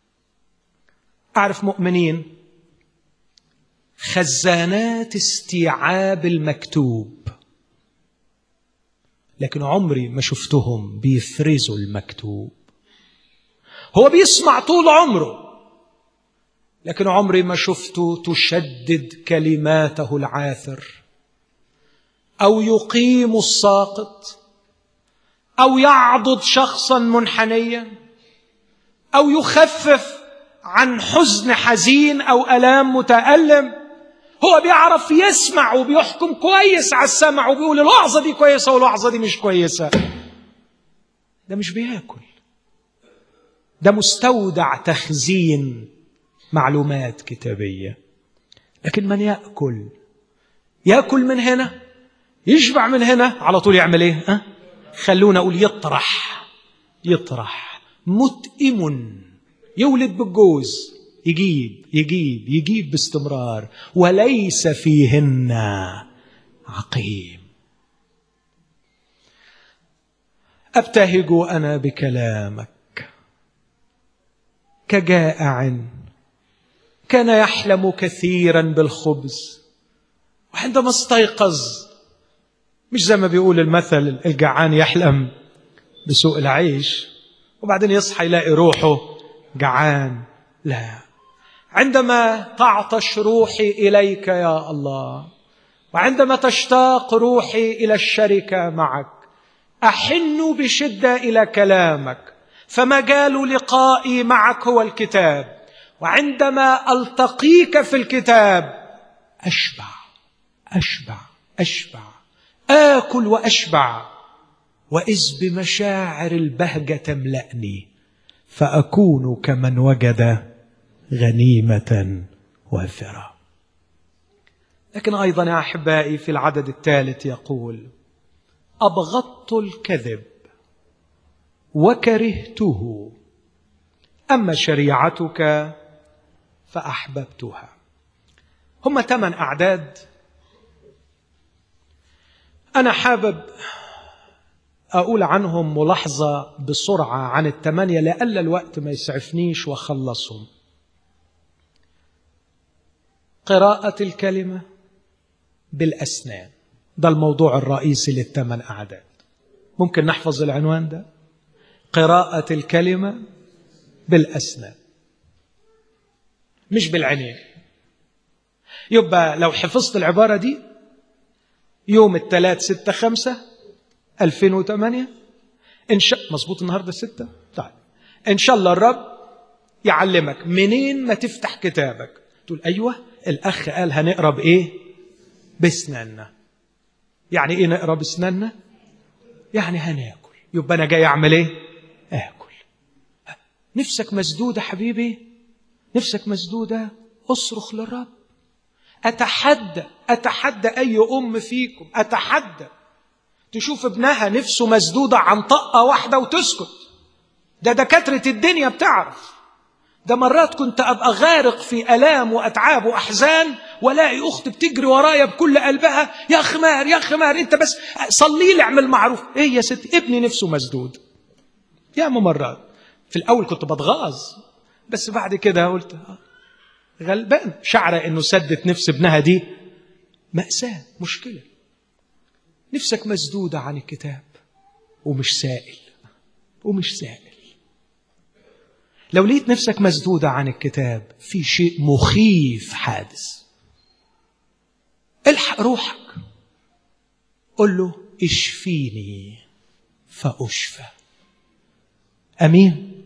أعرف مؤمنين خزانات استيعاب المكتوب لكن عمري ما شفتهم بيفرزوا المكتوب هو بيسمع طول عمره لكن عمري ما شفته تشدد كلماته العاثر او يقيم الساقط او يعضد شخصا منحنيا او يخفف عن حزن حزين او الام متالم هو بيعرف يسمع وبيحكم كويس على السمع وبيقول الوعظه دي كويسه والوعظه دي مش كويسه ده مش بياكل ده مستودع تخزين معلومات كتابيه لكن من ياكل ياكل من هنا يشبع من هنا على طول يعمل ايه أه؟ خلونا اقول يطرح يطرح متئم يولد بالجوز يجيب يجيب يجيب باستمرار وليس فيهن عقيم ابتهج انا بكلامك كجائع كان يحلم كثيرا بالخبز وعندما استيقظ مش زي ما بيقول المثل الجعان يحلم بسوء العيش وبعدين يصحى يلاقي روحه جعان لا عندما تعطش روحي اليك يا الله وعندما تشتاق روحي الى الشركه معك احن بشده الى كلامك فمجال لقائي معك هو الكتاب وعندما التقيك في الكتاب اشبع اشبع اشبع اكل واشبع واذ بمشاعر البهجه تملاني فاكون كمن وجد غنيمه وافره لكن ايضا يا احبائي في العدد الثالث يقول ابغضت الكذب وكرهته اما شريعتك فاحببتها هم ثمان اعداد انا حابب اقول عنهم ملاحظه بسرعه عن الثمانيه لئلا الوقت ما يسعفنيش واخلصهم قراءه الكلمه بالاسنان ده الموضوع الرئيسي للثمان اعداد ممكن نحفظ العنوان ده قراءه الكلمه بالاسنان مش بالعينين يبقى لو حفظت العبارة دي يوم الثلاث ستة خمسة 2008 إن شاء مظبوط النهاردة ستة طيب إن شاء الله الرب يعلمك منين ما تفتح كتابك تقول أيوة الأخ قال هنقرأ بإيه بسناننا يعني إيه نقرأ بسناننا يعني هناكل يبقى أنا جاي أعمل إيه آكل نفسك مسدودة حبيبي نفسك مسدودة اصرخ للرب أتحدى أتحدى أي أم فيكم أتحدى تشوف ابنها نفسه مسدودة عن طقة واحدة وتسكت ده دكاترة الدنيا بتعرف ده مرات كنت أبقى غارق في ألام وأتعاب وأحزان ولاقي أخت بتجري ورايا بكل قلبها يا خمار يا خمار أنت بس صلي لي اعمل معروف إيه يا ستي ابني نفسه مسدود يا مرات في الأول كنت بتغاظ بس بعد كده قلت غلبان شعره انه سدت نفس ابنها دي مأساة مشكلة نفسك مسدودة عن الكتاب ومش سائل ومش سائل لو لقيت نفسك مسدودة عن الكتاب في شيء مخيف حادث الحق روحك قل له اشفيني فأشفى أمين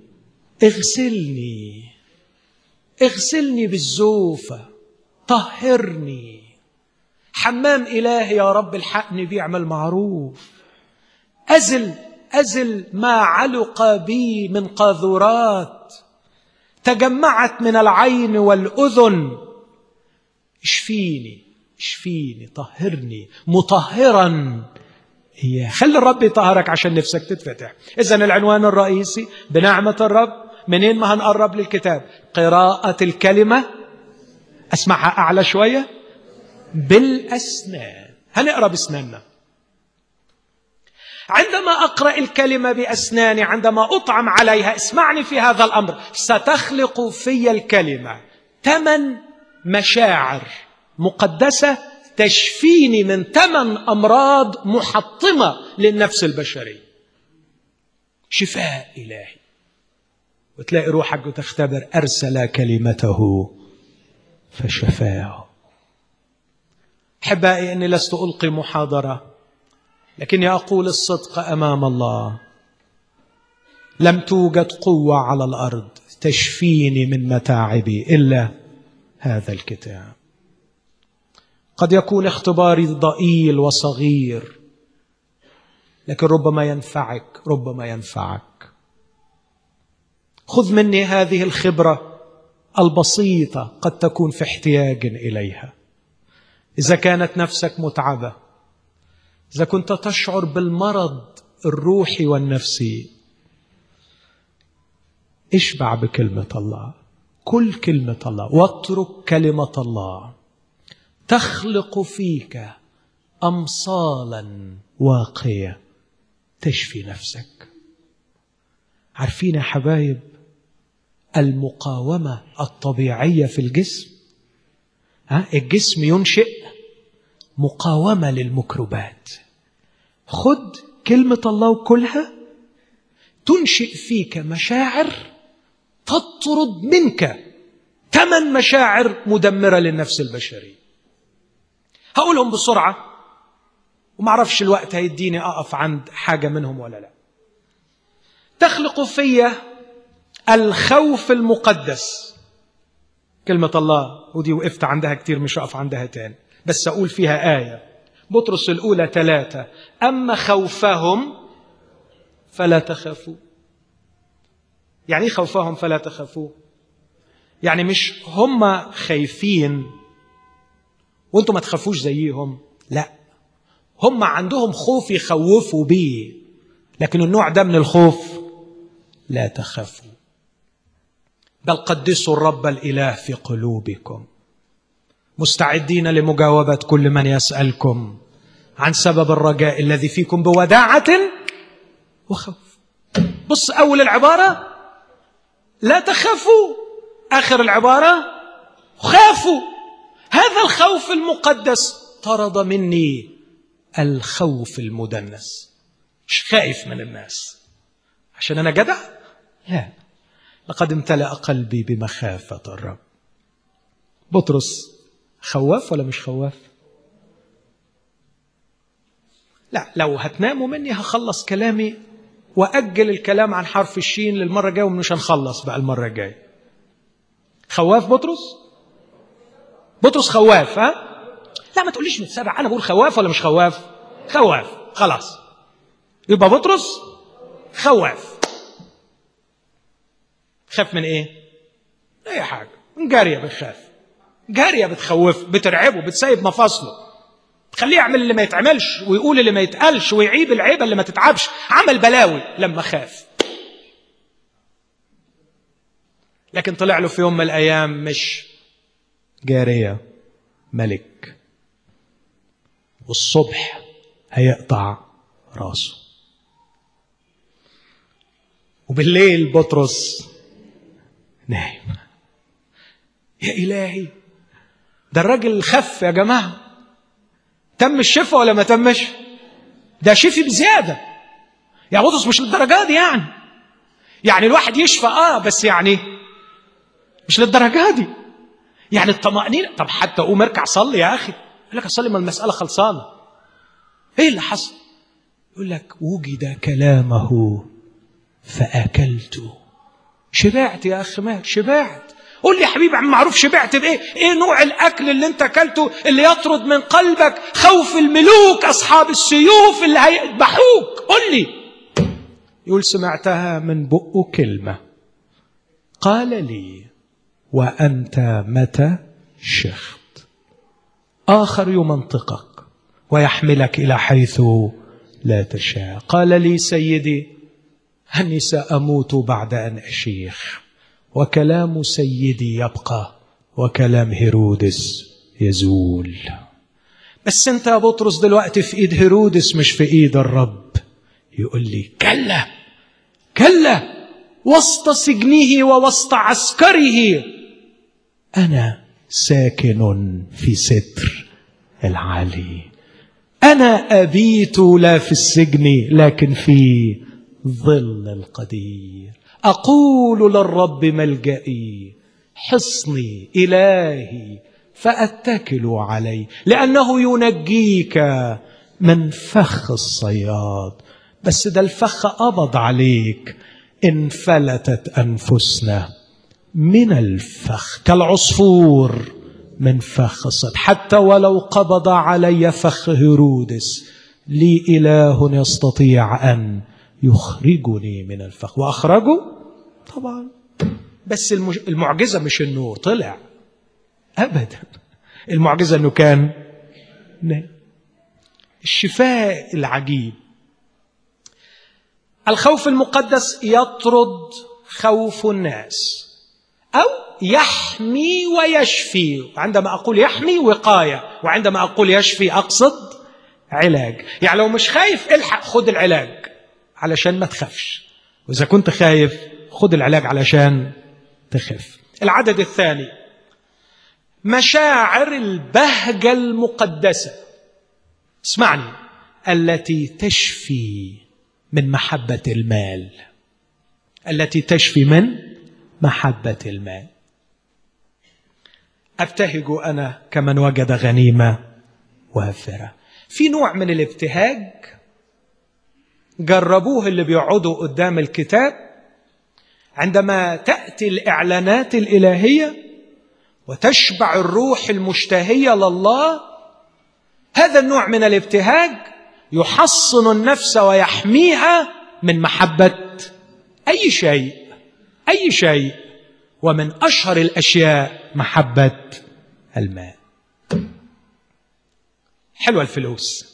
اغسلني اغسلني بالزوفة طهرني حمام إلهي يا رب الحقني بيعمل معروف أزل أزل ما علق بي من قاذورات تجمعت من العين والأذن اشفيني اشفيني طهرني مطهرا إياه خلي الرب يطهرك عشان نفسك تتفتح إذا العنوان الرئيسي بنعمة الرب منين ما هنقرب للكتاب قراءة الكلمة أسمعها أعلى شوية بالأسنان هنقرأ بأسناننا عندما أقرأ الكلمة بأسناني عندما أطعم عليها اسمعني في هذا الأمر ستخلق في الكلمة ثمن مشاعر مقدسة تشفيني من ثمن أمراض محطمة للنفس البشرية شفاء إلهي وتلاقي روحك وتختبر أرسل كلمته فشفاه أحبائي أني لست ألقي محاضرة لكني أقول الصدق أمام الله لم توجد قوة على الأرض تشفيني من متاعبي إلا هذا الكتاب قد يكون اختباري ضئيل وصغير لكن ربما ينفعك ربما ينفعك خذ مني هذه الخبره البسيطه قد تكون في احتياج اليها اذا كانت نفسك متعبه اذا كنت تشعر بالمرض الروحي والنفسي اشبع بكلمه الله كل كلمه الله واترك كلمه الله تخلق فيك امصالا واقيه تشفي نفسك عارفين يا حبايب المقاومة الطبيعية في الجسم ها الجسم ينشئ مقاومة للميكروبات خد كلمة الله وكلها تنشئ فيك مشاعر تطرد منك ثمان مشاعر مدمرة للنفس البشرية هقولهم بسرعة ومعرفش الوقت هيديني أقف عند حاجة منهم ولا لا تخلق فيا الخوف المقدس كلمة الله ودي وقفت عندها كتير مش هقف عندها تاني بس أقول فيها آية بطرس الأولى ثلاثة أما خوفهم فلا تخافوا يعني ايه خوفهم فلا تخافوا يعني مش هم خايفين وانتم ما تخافوش زيهم لا هم عندهم خوف يخوفوا بيه لكن النوع ده من الخوف لا تخافوا بل قدسوا الرب الاله في قلوبكم مستعدين لمجاوبه كل من يسالكم عن سبب الرجاء الذي فيكم بوداعه وخوف بص اول العباره لا تخافوا اخر العباره خافوا هذا الخوف المقدس طرد مني الخوف المدنس مش خايف من الناس عشان انا جدع لا لقد امتلأ قلبي بمخافة الرب بطرس خواف ولا مش خواف لا لو هتناموا مني هخلص كلامي وأجل الكلام عن حرف الشين للمرة الجاية ومش هنخلص بقى المرة الجاية خواف بطرس بطرس خواف ها لا ما تقوليش متسابع انا بقول خواف ولا مش خواف خواف خلاص يبقى بطرس خواف خاف من ايه اي حاجه من جاريه بتخاف جاريه بتخوف بترعبه بتسيب مفاصله تخليه يعمل اللي ما يتعملش ويقول اللي ما يتقالش ويعيب العيبه اللي ما تتعبش عمل بلاوي لما خاف لكن طلع له في يوم من الايام مش جاريه ملك والصبح هيقطع راسه وبالليل بطرس نايم يا إلهي ده الراجل خف يا جماعة تم الشفاء ولا ما تمش ده شفي بزيادة يا بطرس مش للدرجة دي يعني يعني الواحد يشفى اه بس يعني مش للدرجة دي يعني الطمأنينة طب حتى قوم اركع صلي يا أخي يقول لك أصلي ما المسألة خلصانة إيه اللي حصل يقول لك وجد كلامه فأكلت شبعت يا أخ ماهر شبعت قول لي يا حبيبي عم معروف شبعت بإيه إيه نوع الأكل اللي أنت أكلته اللي يطرد من قلبك خوف الملوك أصحاب السيوف اللي هيذبحوك قول لي يقول سمعتها من بقه كلمة قال لي وأنت متى شخت آخر يمنطقك ويحملك إلى حيث لا تشاء قال لي سيدي أني سأموت بعد أن أشيخ وكلام سيدي يبقى وكلام هيرودس يزول بس انت يا بطرس دلوقتي في ايد هيرودس مش في ايد الرب يقول لي كلا كلا وسط سجنه ووسط عسكره انا ساكن في ستر العلي انا ابيت لا في السجن لكن في ظل القدير اقول للرب ملجئي حصني الهي فاتكل عليه لانه ينجيك من فخ الصياد بس ده الفخ قبض عليك انفلتت انفسنا من الفخ كالعصفور من فخ الصيد حتى ولو قبض علي فخ هيرودس لي اله يستطيع ان يخرجني من الفخ واخرجه طبعا بس المعجزه مش انه طلع ابدا المعجزه انه كان نام الشفاء العجيب الخوف المقدس يطرد خوف الناس او يحمي ويشفي عندما اقول يحمي وقايه وعندما اقول يشفي اقصد علاج يعني لو مش خايف الحق خد العلاج علشان ما تخافش واذا كنت خايف خد العلاج علشان تخف العدد الثاني مشاعر البهجه المقدسه اسمعني التي تشفي من محبه المال التي تشفي من محبه المال ابتهج انا كمن وجد غنيمه وافره في نوع من الابتهاج جربوه اللي بيقعدوا قدام الكتاب عندما تاتي الاعلانات الالهيه وتشبع الروح المشتهيه لله هذا النوع من الابتهاج يحصن النفس ويحميها من محبه اي شيء اي شيء ومن اشهر الاشياء محبه المال حلوه الفلوس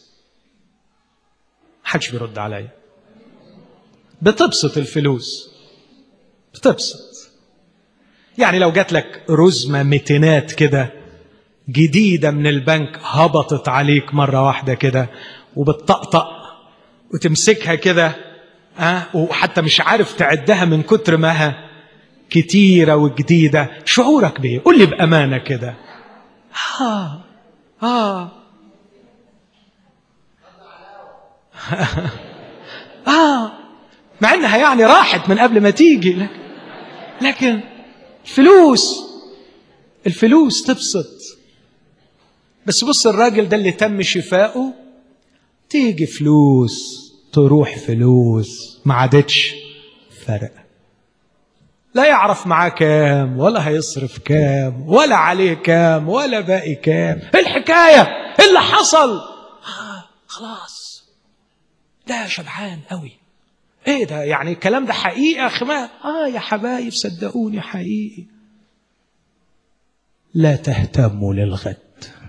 محدش بيرد عليا بتبسط الفلوس بتبسط يعني لو جات لك رزمة ميتينات كده جديدة من البنك هبطت عليك مرة واحدة كده وبتطقطق وتمسكها كده أه؟ وحتى مش عارف تعدها من كتر ما كتيرة وجديدة شعورك بيه قول لي بأمانة كده آه آه آه مع إنها يعني راحت من قبل ما تيجي لكن الفلوس الفلوس تبسط بس بص الراجل ده اللي تم شفائه تيجي فلوس تروح فلوس ما عادتش فرق لا يعرف معاه كام ولا هيصرف كام ولا عليه كام ولا باقي كام الحكاية اللي حصل آه خلاص ده شبعان قوي ايه ده يعني الكلام ده حقيقي يا خمار اه يا حبايب صدقوني حقيقي لا تهتموا للغد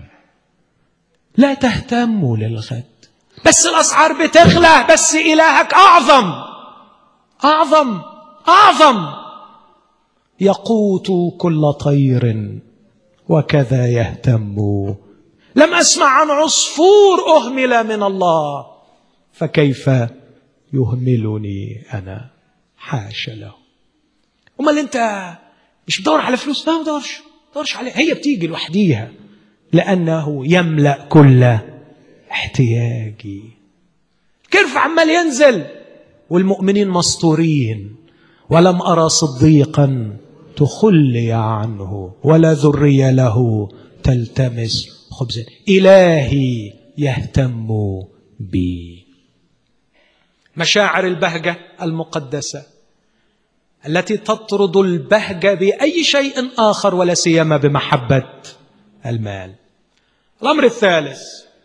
لا تهتموا للغد بس الاسعار بتغلى بس الهك اعظم اعظم اعظم يقوت كل طير وكذا يهتم لم اسمع عن عصفور اهمل من الله فكيف يهملني انا حاشا له امال انت مش بتدور على فلوس لا ما بدورش بدورش عليها هي بتيجي لوحديها لانه يملا كل احتياجي كيف عمال ينزل والمؤمنين مستورين ولم ارى صديقا تخلي عنه ولا ذريه له تلتمس خبزا الهي يهتم بي مشاعر البهجه المقدسه التي تطرد البهجه باي شيء اخر ولا سيما بمحبه المال الامر الثالث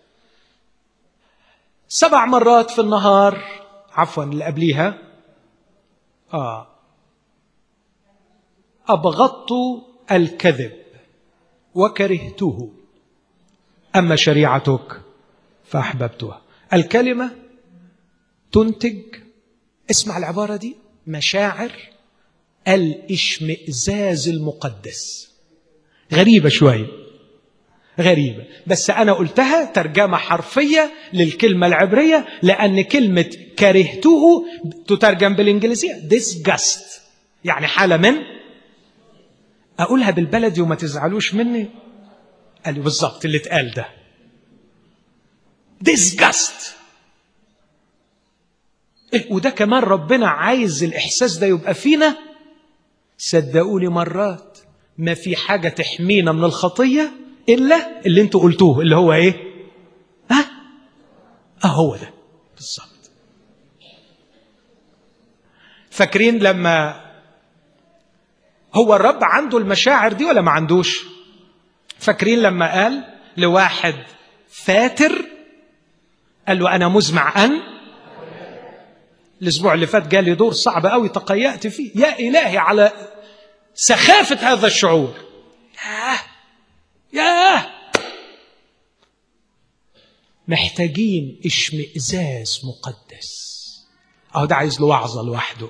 سبع مرات في النهار عفوا اللي قبليها اه ابغضت الكذب وكرهته اما شريعتك فاحببتها الكلمه تنتج اسمع العباره دي مشاعر الاشمئزاز المقدس غريبه شويه غريبة بس أنا قلتها ترجمة حرفية للكلمة العبرية لأن كلمة كرهته تترجم بالإنجليزية disgust يعني حالة من أقولها بالبلدي وما تزعلوش مني قال لي بالظبط اللي اتقال ده disgust إيه وده كمان ربنا عايز الإحساس ده يبقى فينا صدقوني مرات ما في حاجة تحمينا من الخطية إلا اللي انتوا قلتوه اللي هو إيه؟ ها؟ أه هو ده بالظبط فاكرين لما هو الرب عنده المشاعر دي ولا ما عندوش؟ فاكرين لما قال لواحد فاتر قال له أنا مزمع أن الأسبوع اللي فات جالي دور صعب قوي تقيأت فيه يا إلهي على سخافة هذا الشعور ياه ياه محتاجين اشمئزاز مقدس اهو ده عايز له وعظه لوحده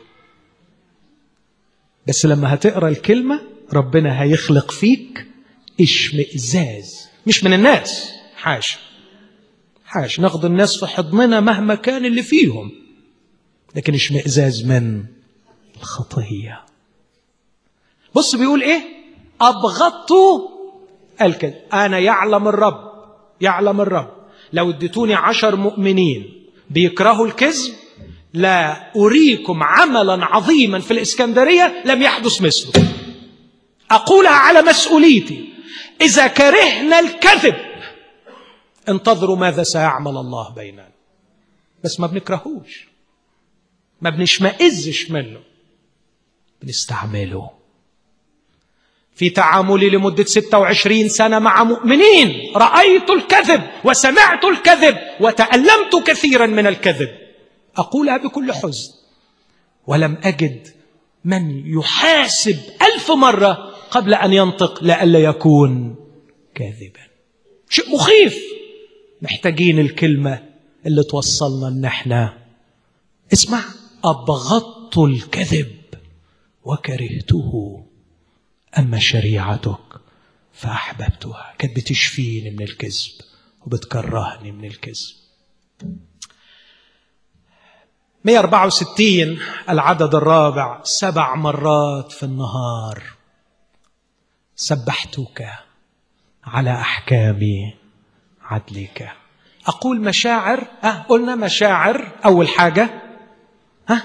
بس لما هتقرا الكلمه ربنا هيخلق فيك اشمئزاز مش من الناس حاشا حاشا ناخد الناس في حضننا مهما كان اللي فيهم لكن اشمئزاز من الخطيه بص بيقول ايه ابغضت الكذب أنا يعلم الرب يعلم الرب لو اديتوني عشر مؤمنين بيكرهوا الكذب لا أريكم عملا عظيما في الإسكندرية لم يحدث مثله أقولها على مسؤوليتي إذا كرهنا الكذب انتظروا ماذا سيعمل الله بيننا بس ما بنكرهوش ما بنشمئزش منه بنستعمله في تعاملي لمدة 26 سنة مع مؤمنين رأيت الكذب وسمعت الكذب وتألمت كثيرا من الكذب أقولها بكل حزن ولم أجد من يحاسب ألف مرة قبل أن ينطق لئلا يكون كاذبا شيء مخيف محتاجين الكلمة اللي توصلنا ان احنا اسمع أبغضت الكذب وكرهته أما شريعتك فأحببتها كانت بتشفيني من الكذب وبتكرهني من الكذب 164 العدد الرابع سبع مرات في النهار سبحتك على أحكام عدلك أقول مشاعر أه قلنا مشاعر أول حاجة ها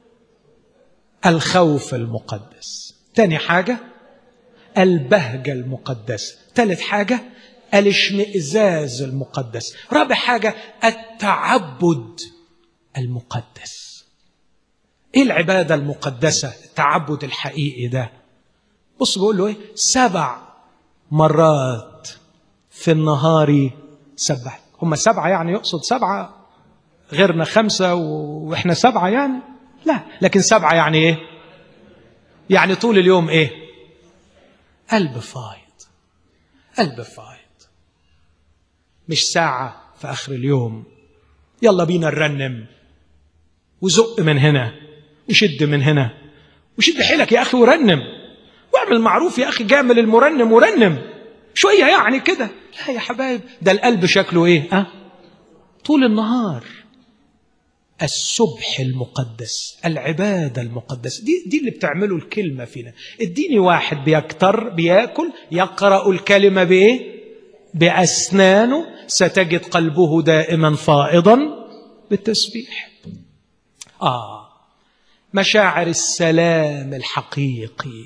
الخوف المقدس ثاني حاجة البهجة المقدسة ثالث حاجة الاشمئزاز المقدس رابع حاجة التعبد المقدس ايه العبادة المقدسة التعبد الحقيقي ده بص بقول له ايه سبع مرات في النهار سبح هم سبعة يعني يقصد سبعة غيرنا خمسة واحنا سبعة يعني لا لكن سبعة يعني ايه يعني طول اليوم ايه قلب فايض قلب فايض مش ساعة في آخر اليوم يلا بينا نرنم وزق من هنا وشد من هنا وشد حيلك يا أخي ورنم واعمل معروف يا أخي جامل المرنم ورنم شوية يعني كده لا يا حبايب ده القلب شكله إيه أه؟ طول النهار السبح المقدس العبادة المقدسة دي, دي اللي بتعمله الكلمة فينا اديني واحد بيكتر بياكل يقرأ الكلمة بإيه بأسنانه ستجد قلبه دائما فائضا بالتسبيح آه مشاعر السلام الحقيقي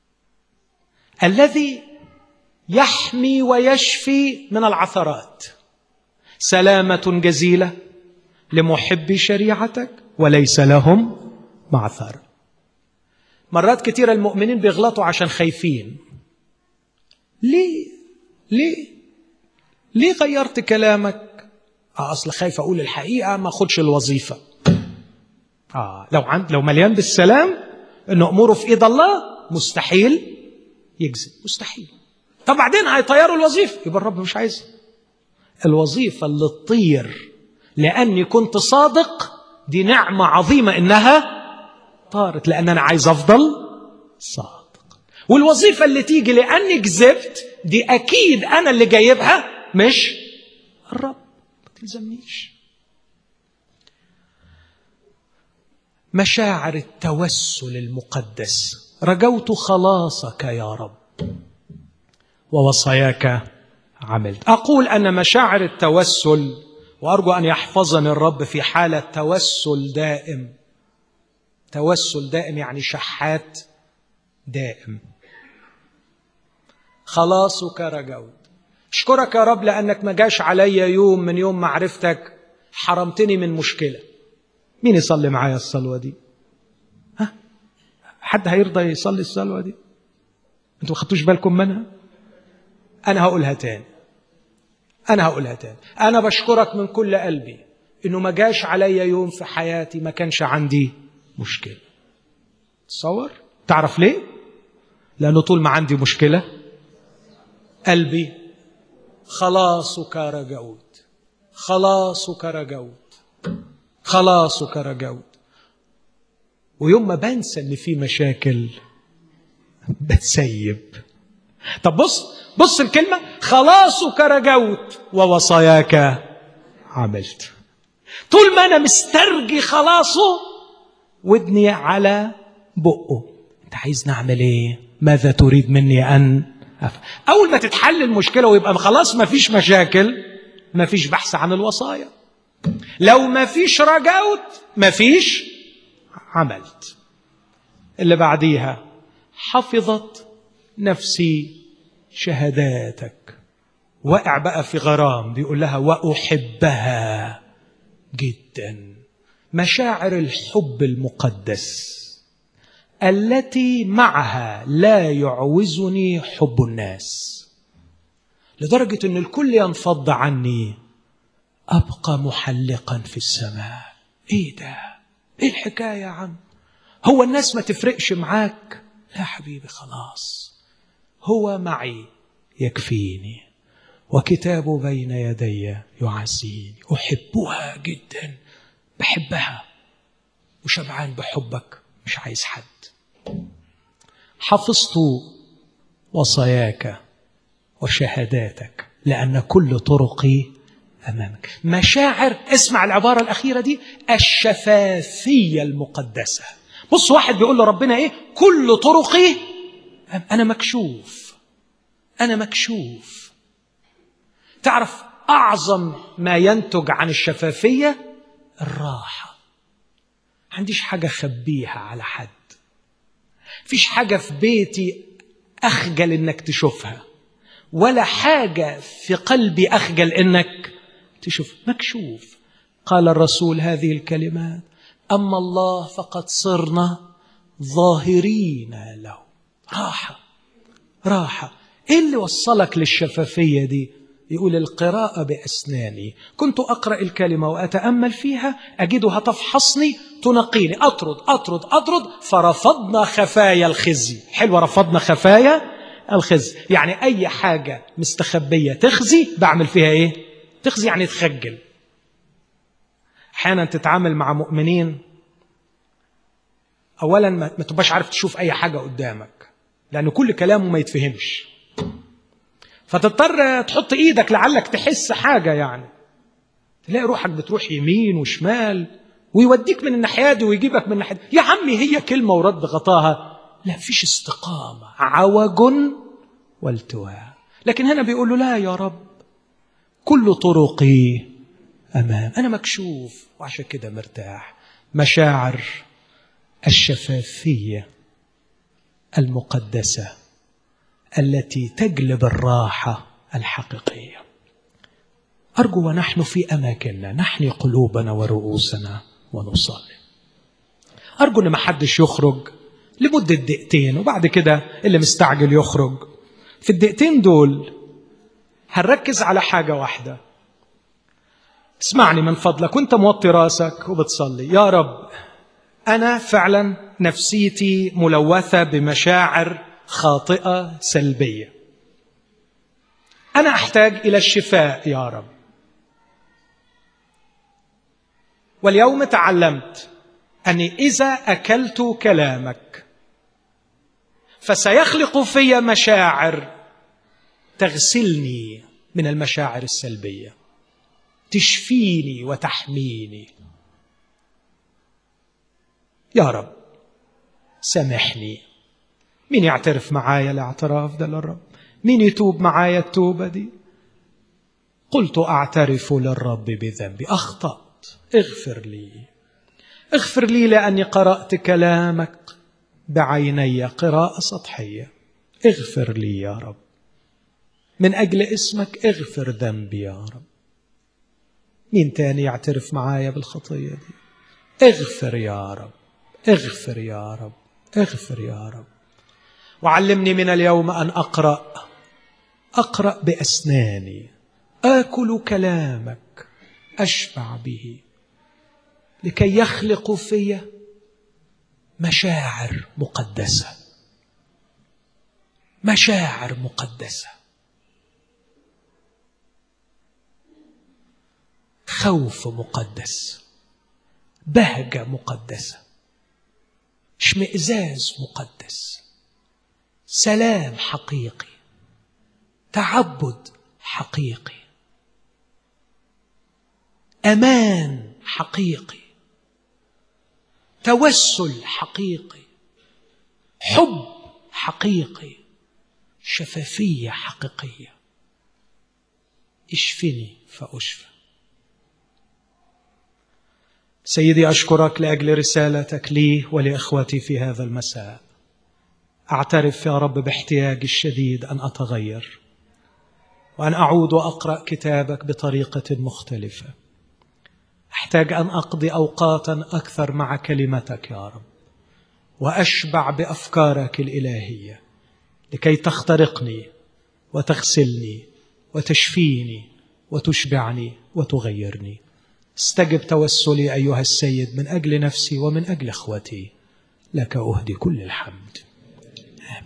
الذي يحمي ويشفي من العثرات سلامة جزيلة لمحبي شريعتك وليس لهم معثر مرات كثيرة المؤمنين بيغلطوا عشان خايفين ليه ليه ليه غيرت كلامك آه اصل خايف اقول الحقيقه ما اخدش الوظيفه اه لو عند لو مليان بالسلام ان اموره في ايد الله مستحيل يكذب مستحيل طب بعدين هيطيروا الوظيفه يبقى الرب مش عايزها الوظيفه اللي تطير لاني كنت صادق دي نعمه عظيمه انها طارت لان انا عايز افضل صادق والوظيفه اللي تيجي لاني كذبت دي اكيد انا اللي جايبها مش الرب ما تلزمنيش مشاعر التوسل المقدس رجوت خلاصك يا رب ووصاياك عملت اقول ان مشاعر التوسل وارجو ان يحفظني الرب في حاله توسل دائم توسل دائم يعني شحات دائم خلاصك رجوت اشكرك يا رب لانك ما جاش عليا يوم من يوم معرفتك حرمتني من مشكله مين يصلي معايا الصلوه دي ها حد هيرضى يصلي الصلوه دي انتوا ما خدتوش بالكم منها انا هقولها تاني انا هقولها تاني انا بشكرك من كل قلبي انه ما جاش عليا يوم في حياتي ما كانش عندي مشكله تصور تعرف ليه لانه طول ما عندي مشكله قلبي خلاصك رجوت خلاصك رجوت خلاصك رجوت ويوم ما بنسى ان في مشاكل بتسيب طب بص بص الكلمة خلاصك رجوت ووصاياك عملت طول ما أنا مسترجي خلاصه ودني على بقه أنت عايز نعمل إيه؟ ماذا تريد مني أن أفعل؟ أول ما تتحل المشكلة ويبقى خلاص ما فيش مشاكل ما فيش بحث عن الوصايا لو ما فيش رجوت ما فيش عملت اللي بعديها حفظت نفسي شهاداتك وقع بقى في غرام بيقول لها واحبها جدا مشاعر الحب المقدس التي معها لا يعوزني حب الناس لدرجة أن الكل ينفض عني أبقى محلقا في السماء إيه ده؟ إيه الحكاية يا عم؟ هو الناس ما تفرقش معاك؟ لا حبيبي خلاص هو معي يكفيني وكتابه بين يدي يعزيني أحبها جدا بحبها وشبعان بحبك مش عايز حد حفظت وصاياك وشهاداتك لأن كل طرقي أمامك مشاعر اسمع العبارة الأخيرة دي الشفافية المقدسة بص واحد بيقول لربنا إيه كل طرقي أنا مكشوف أنا مكشوف تعرف أعظم ما ينتج عن الشفافية الراحة عنديش حاجة أخبيها على حد فيش حاجة في بيتي أخجل إنك تشوفها ولا حاجة في قلبي أخجل إنك تشوف مكشوف قال الرسول هذه الكلمات أما الله فقد صرنا ظاهرين له راحة راحة إيه اللي وصلك للشفافية دي يقول القراءة بأسناني كنت أقرأ الكلمة وأتأمل فيها أجدها تفحصني تنقيني أطرد أطرد أطرد فرفضنا خفايا الخزي حلوة رفضنا خفايا الخزي يعني أي حاجة مستخبية تخزي بعمل فيها إيه تخزي يعني تخجل أحيانا تتعامل مع مؤمنين أولا ما تبقاش عارف تشوف أي حاجة قدامك لأن كل كلامه ما يتفهمش فتضطر تحط ايدك لعلك تحس حاجه يعني تلاقي روحك بتروح يمين وشمال ويوديك من الناحيه دي ويجيبك من الناحيه دي يا عمي هي كلمه ورد غطاها لا فيش استقامه عوج والتواء لكن هنا بيقول له لا يا رب كل طرقي امام انا مكشوف وعشان كده مرتاح مشاعر الشفافيه المقدسه التي تجلب الراحه الحقيقيه ارجو ونحن في اماكننا نحني قلوبنا ورؤوسنا ونصلي ارجو ان ما حدش يخرج لمده دقيقتين وبعد كده اللي مستعجل يخرج في الدقيقتين دول هنركز على حاجه واحده اسمعني من فضلك وانت موطي راسك وبتصلي يا رب انا فعلا نفسيتي ملوثه بمشاعر خاطئه سلبيه انا احتاج الى الشفاء يا رب واليوم تعلمت اني اذا اكلت كلامك فسيخلق في مشاعر تغسلني من المشاعر السلبيه تشفيني وتحميني يا رب سامحني مين يعترف معايا الاعتراف ده للرب مين يتوب معايا التوبة دي قلت أعترف للرب بذنبي أخطأت اغفر لي اغفر لي لأني قرأت كلامك بعيني قراءة سطحية اغفر لي يا رب من أجل اسمك اغفر ذنبي يا رب مين تاني يعترف معايا بالخطية دي اغفر يا رب اغفر يا رب اغفر يا رب وعلمني من اليوم ان اقرا اقرا باسناني اكل كلامك اشبع به لكي يخلق في مشاعر مقدسه مشاعر مقدسه خوف مقدس بهجه مقدسه اشمئزاز مقدس سلام حقيقي تعبد حقيقي امان حقيقي توسل حقيقي حب حقيقي شفافيه حقيقيه اشفني فاشفى سيدي اشكرك لاجل رسالتك لي ولاخوتي في هذا المساء اعترف يا رب باحتياجي الشديد ان اتغير وان اعود واقرا كتابك بطريقه مختلفه احتاج ان اقضي اوقاتا اكثر مع كلمتك يا رب واشبع بافكارك الالهيه لكي تخترقني وتغسلني وتشفيني وتشبعني وتغيرني استجب توسلي ايها السيد من اجل نفسي ومن اجل اخوتي لك اهدي كل الحمد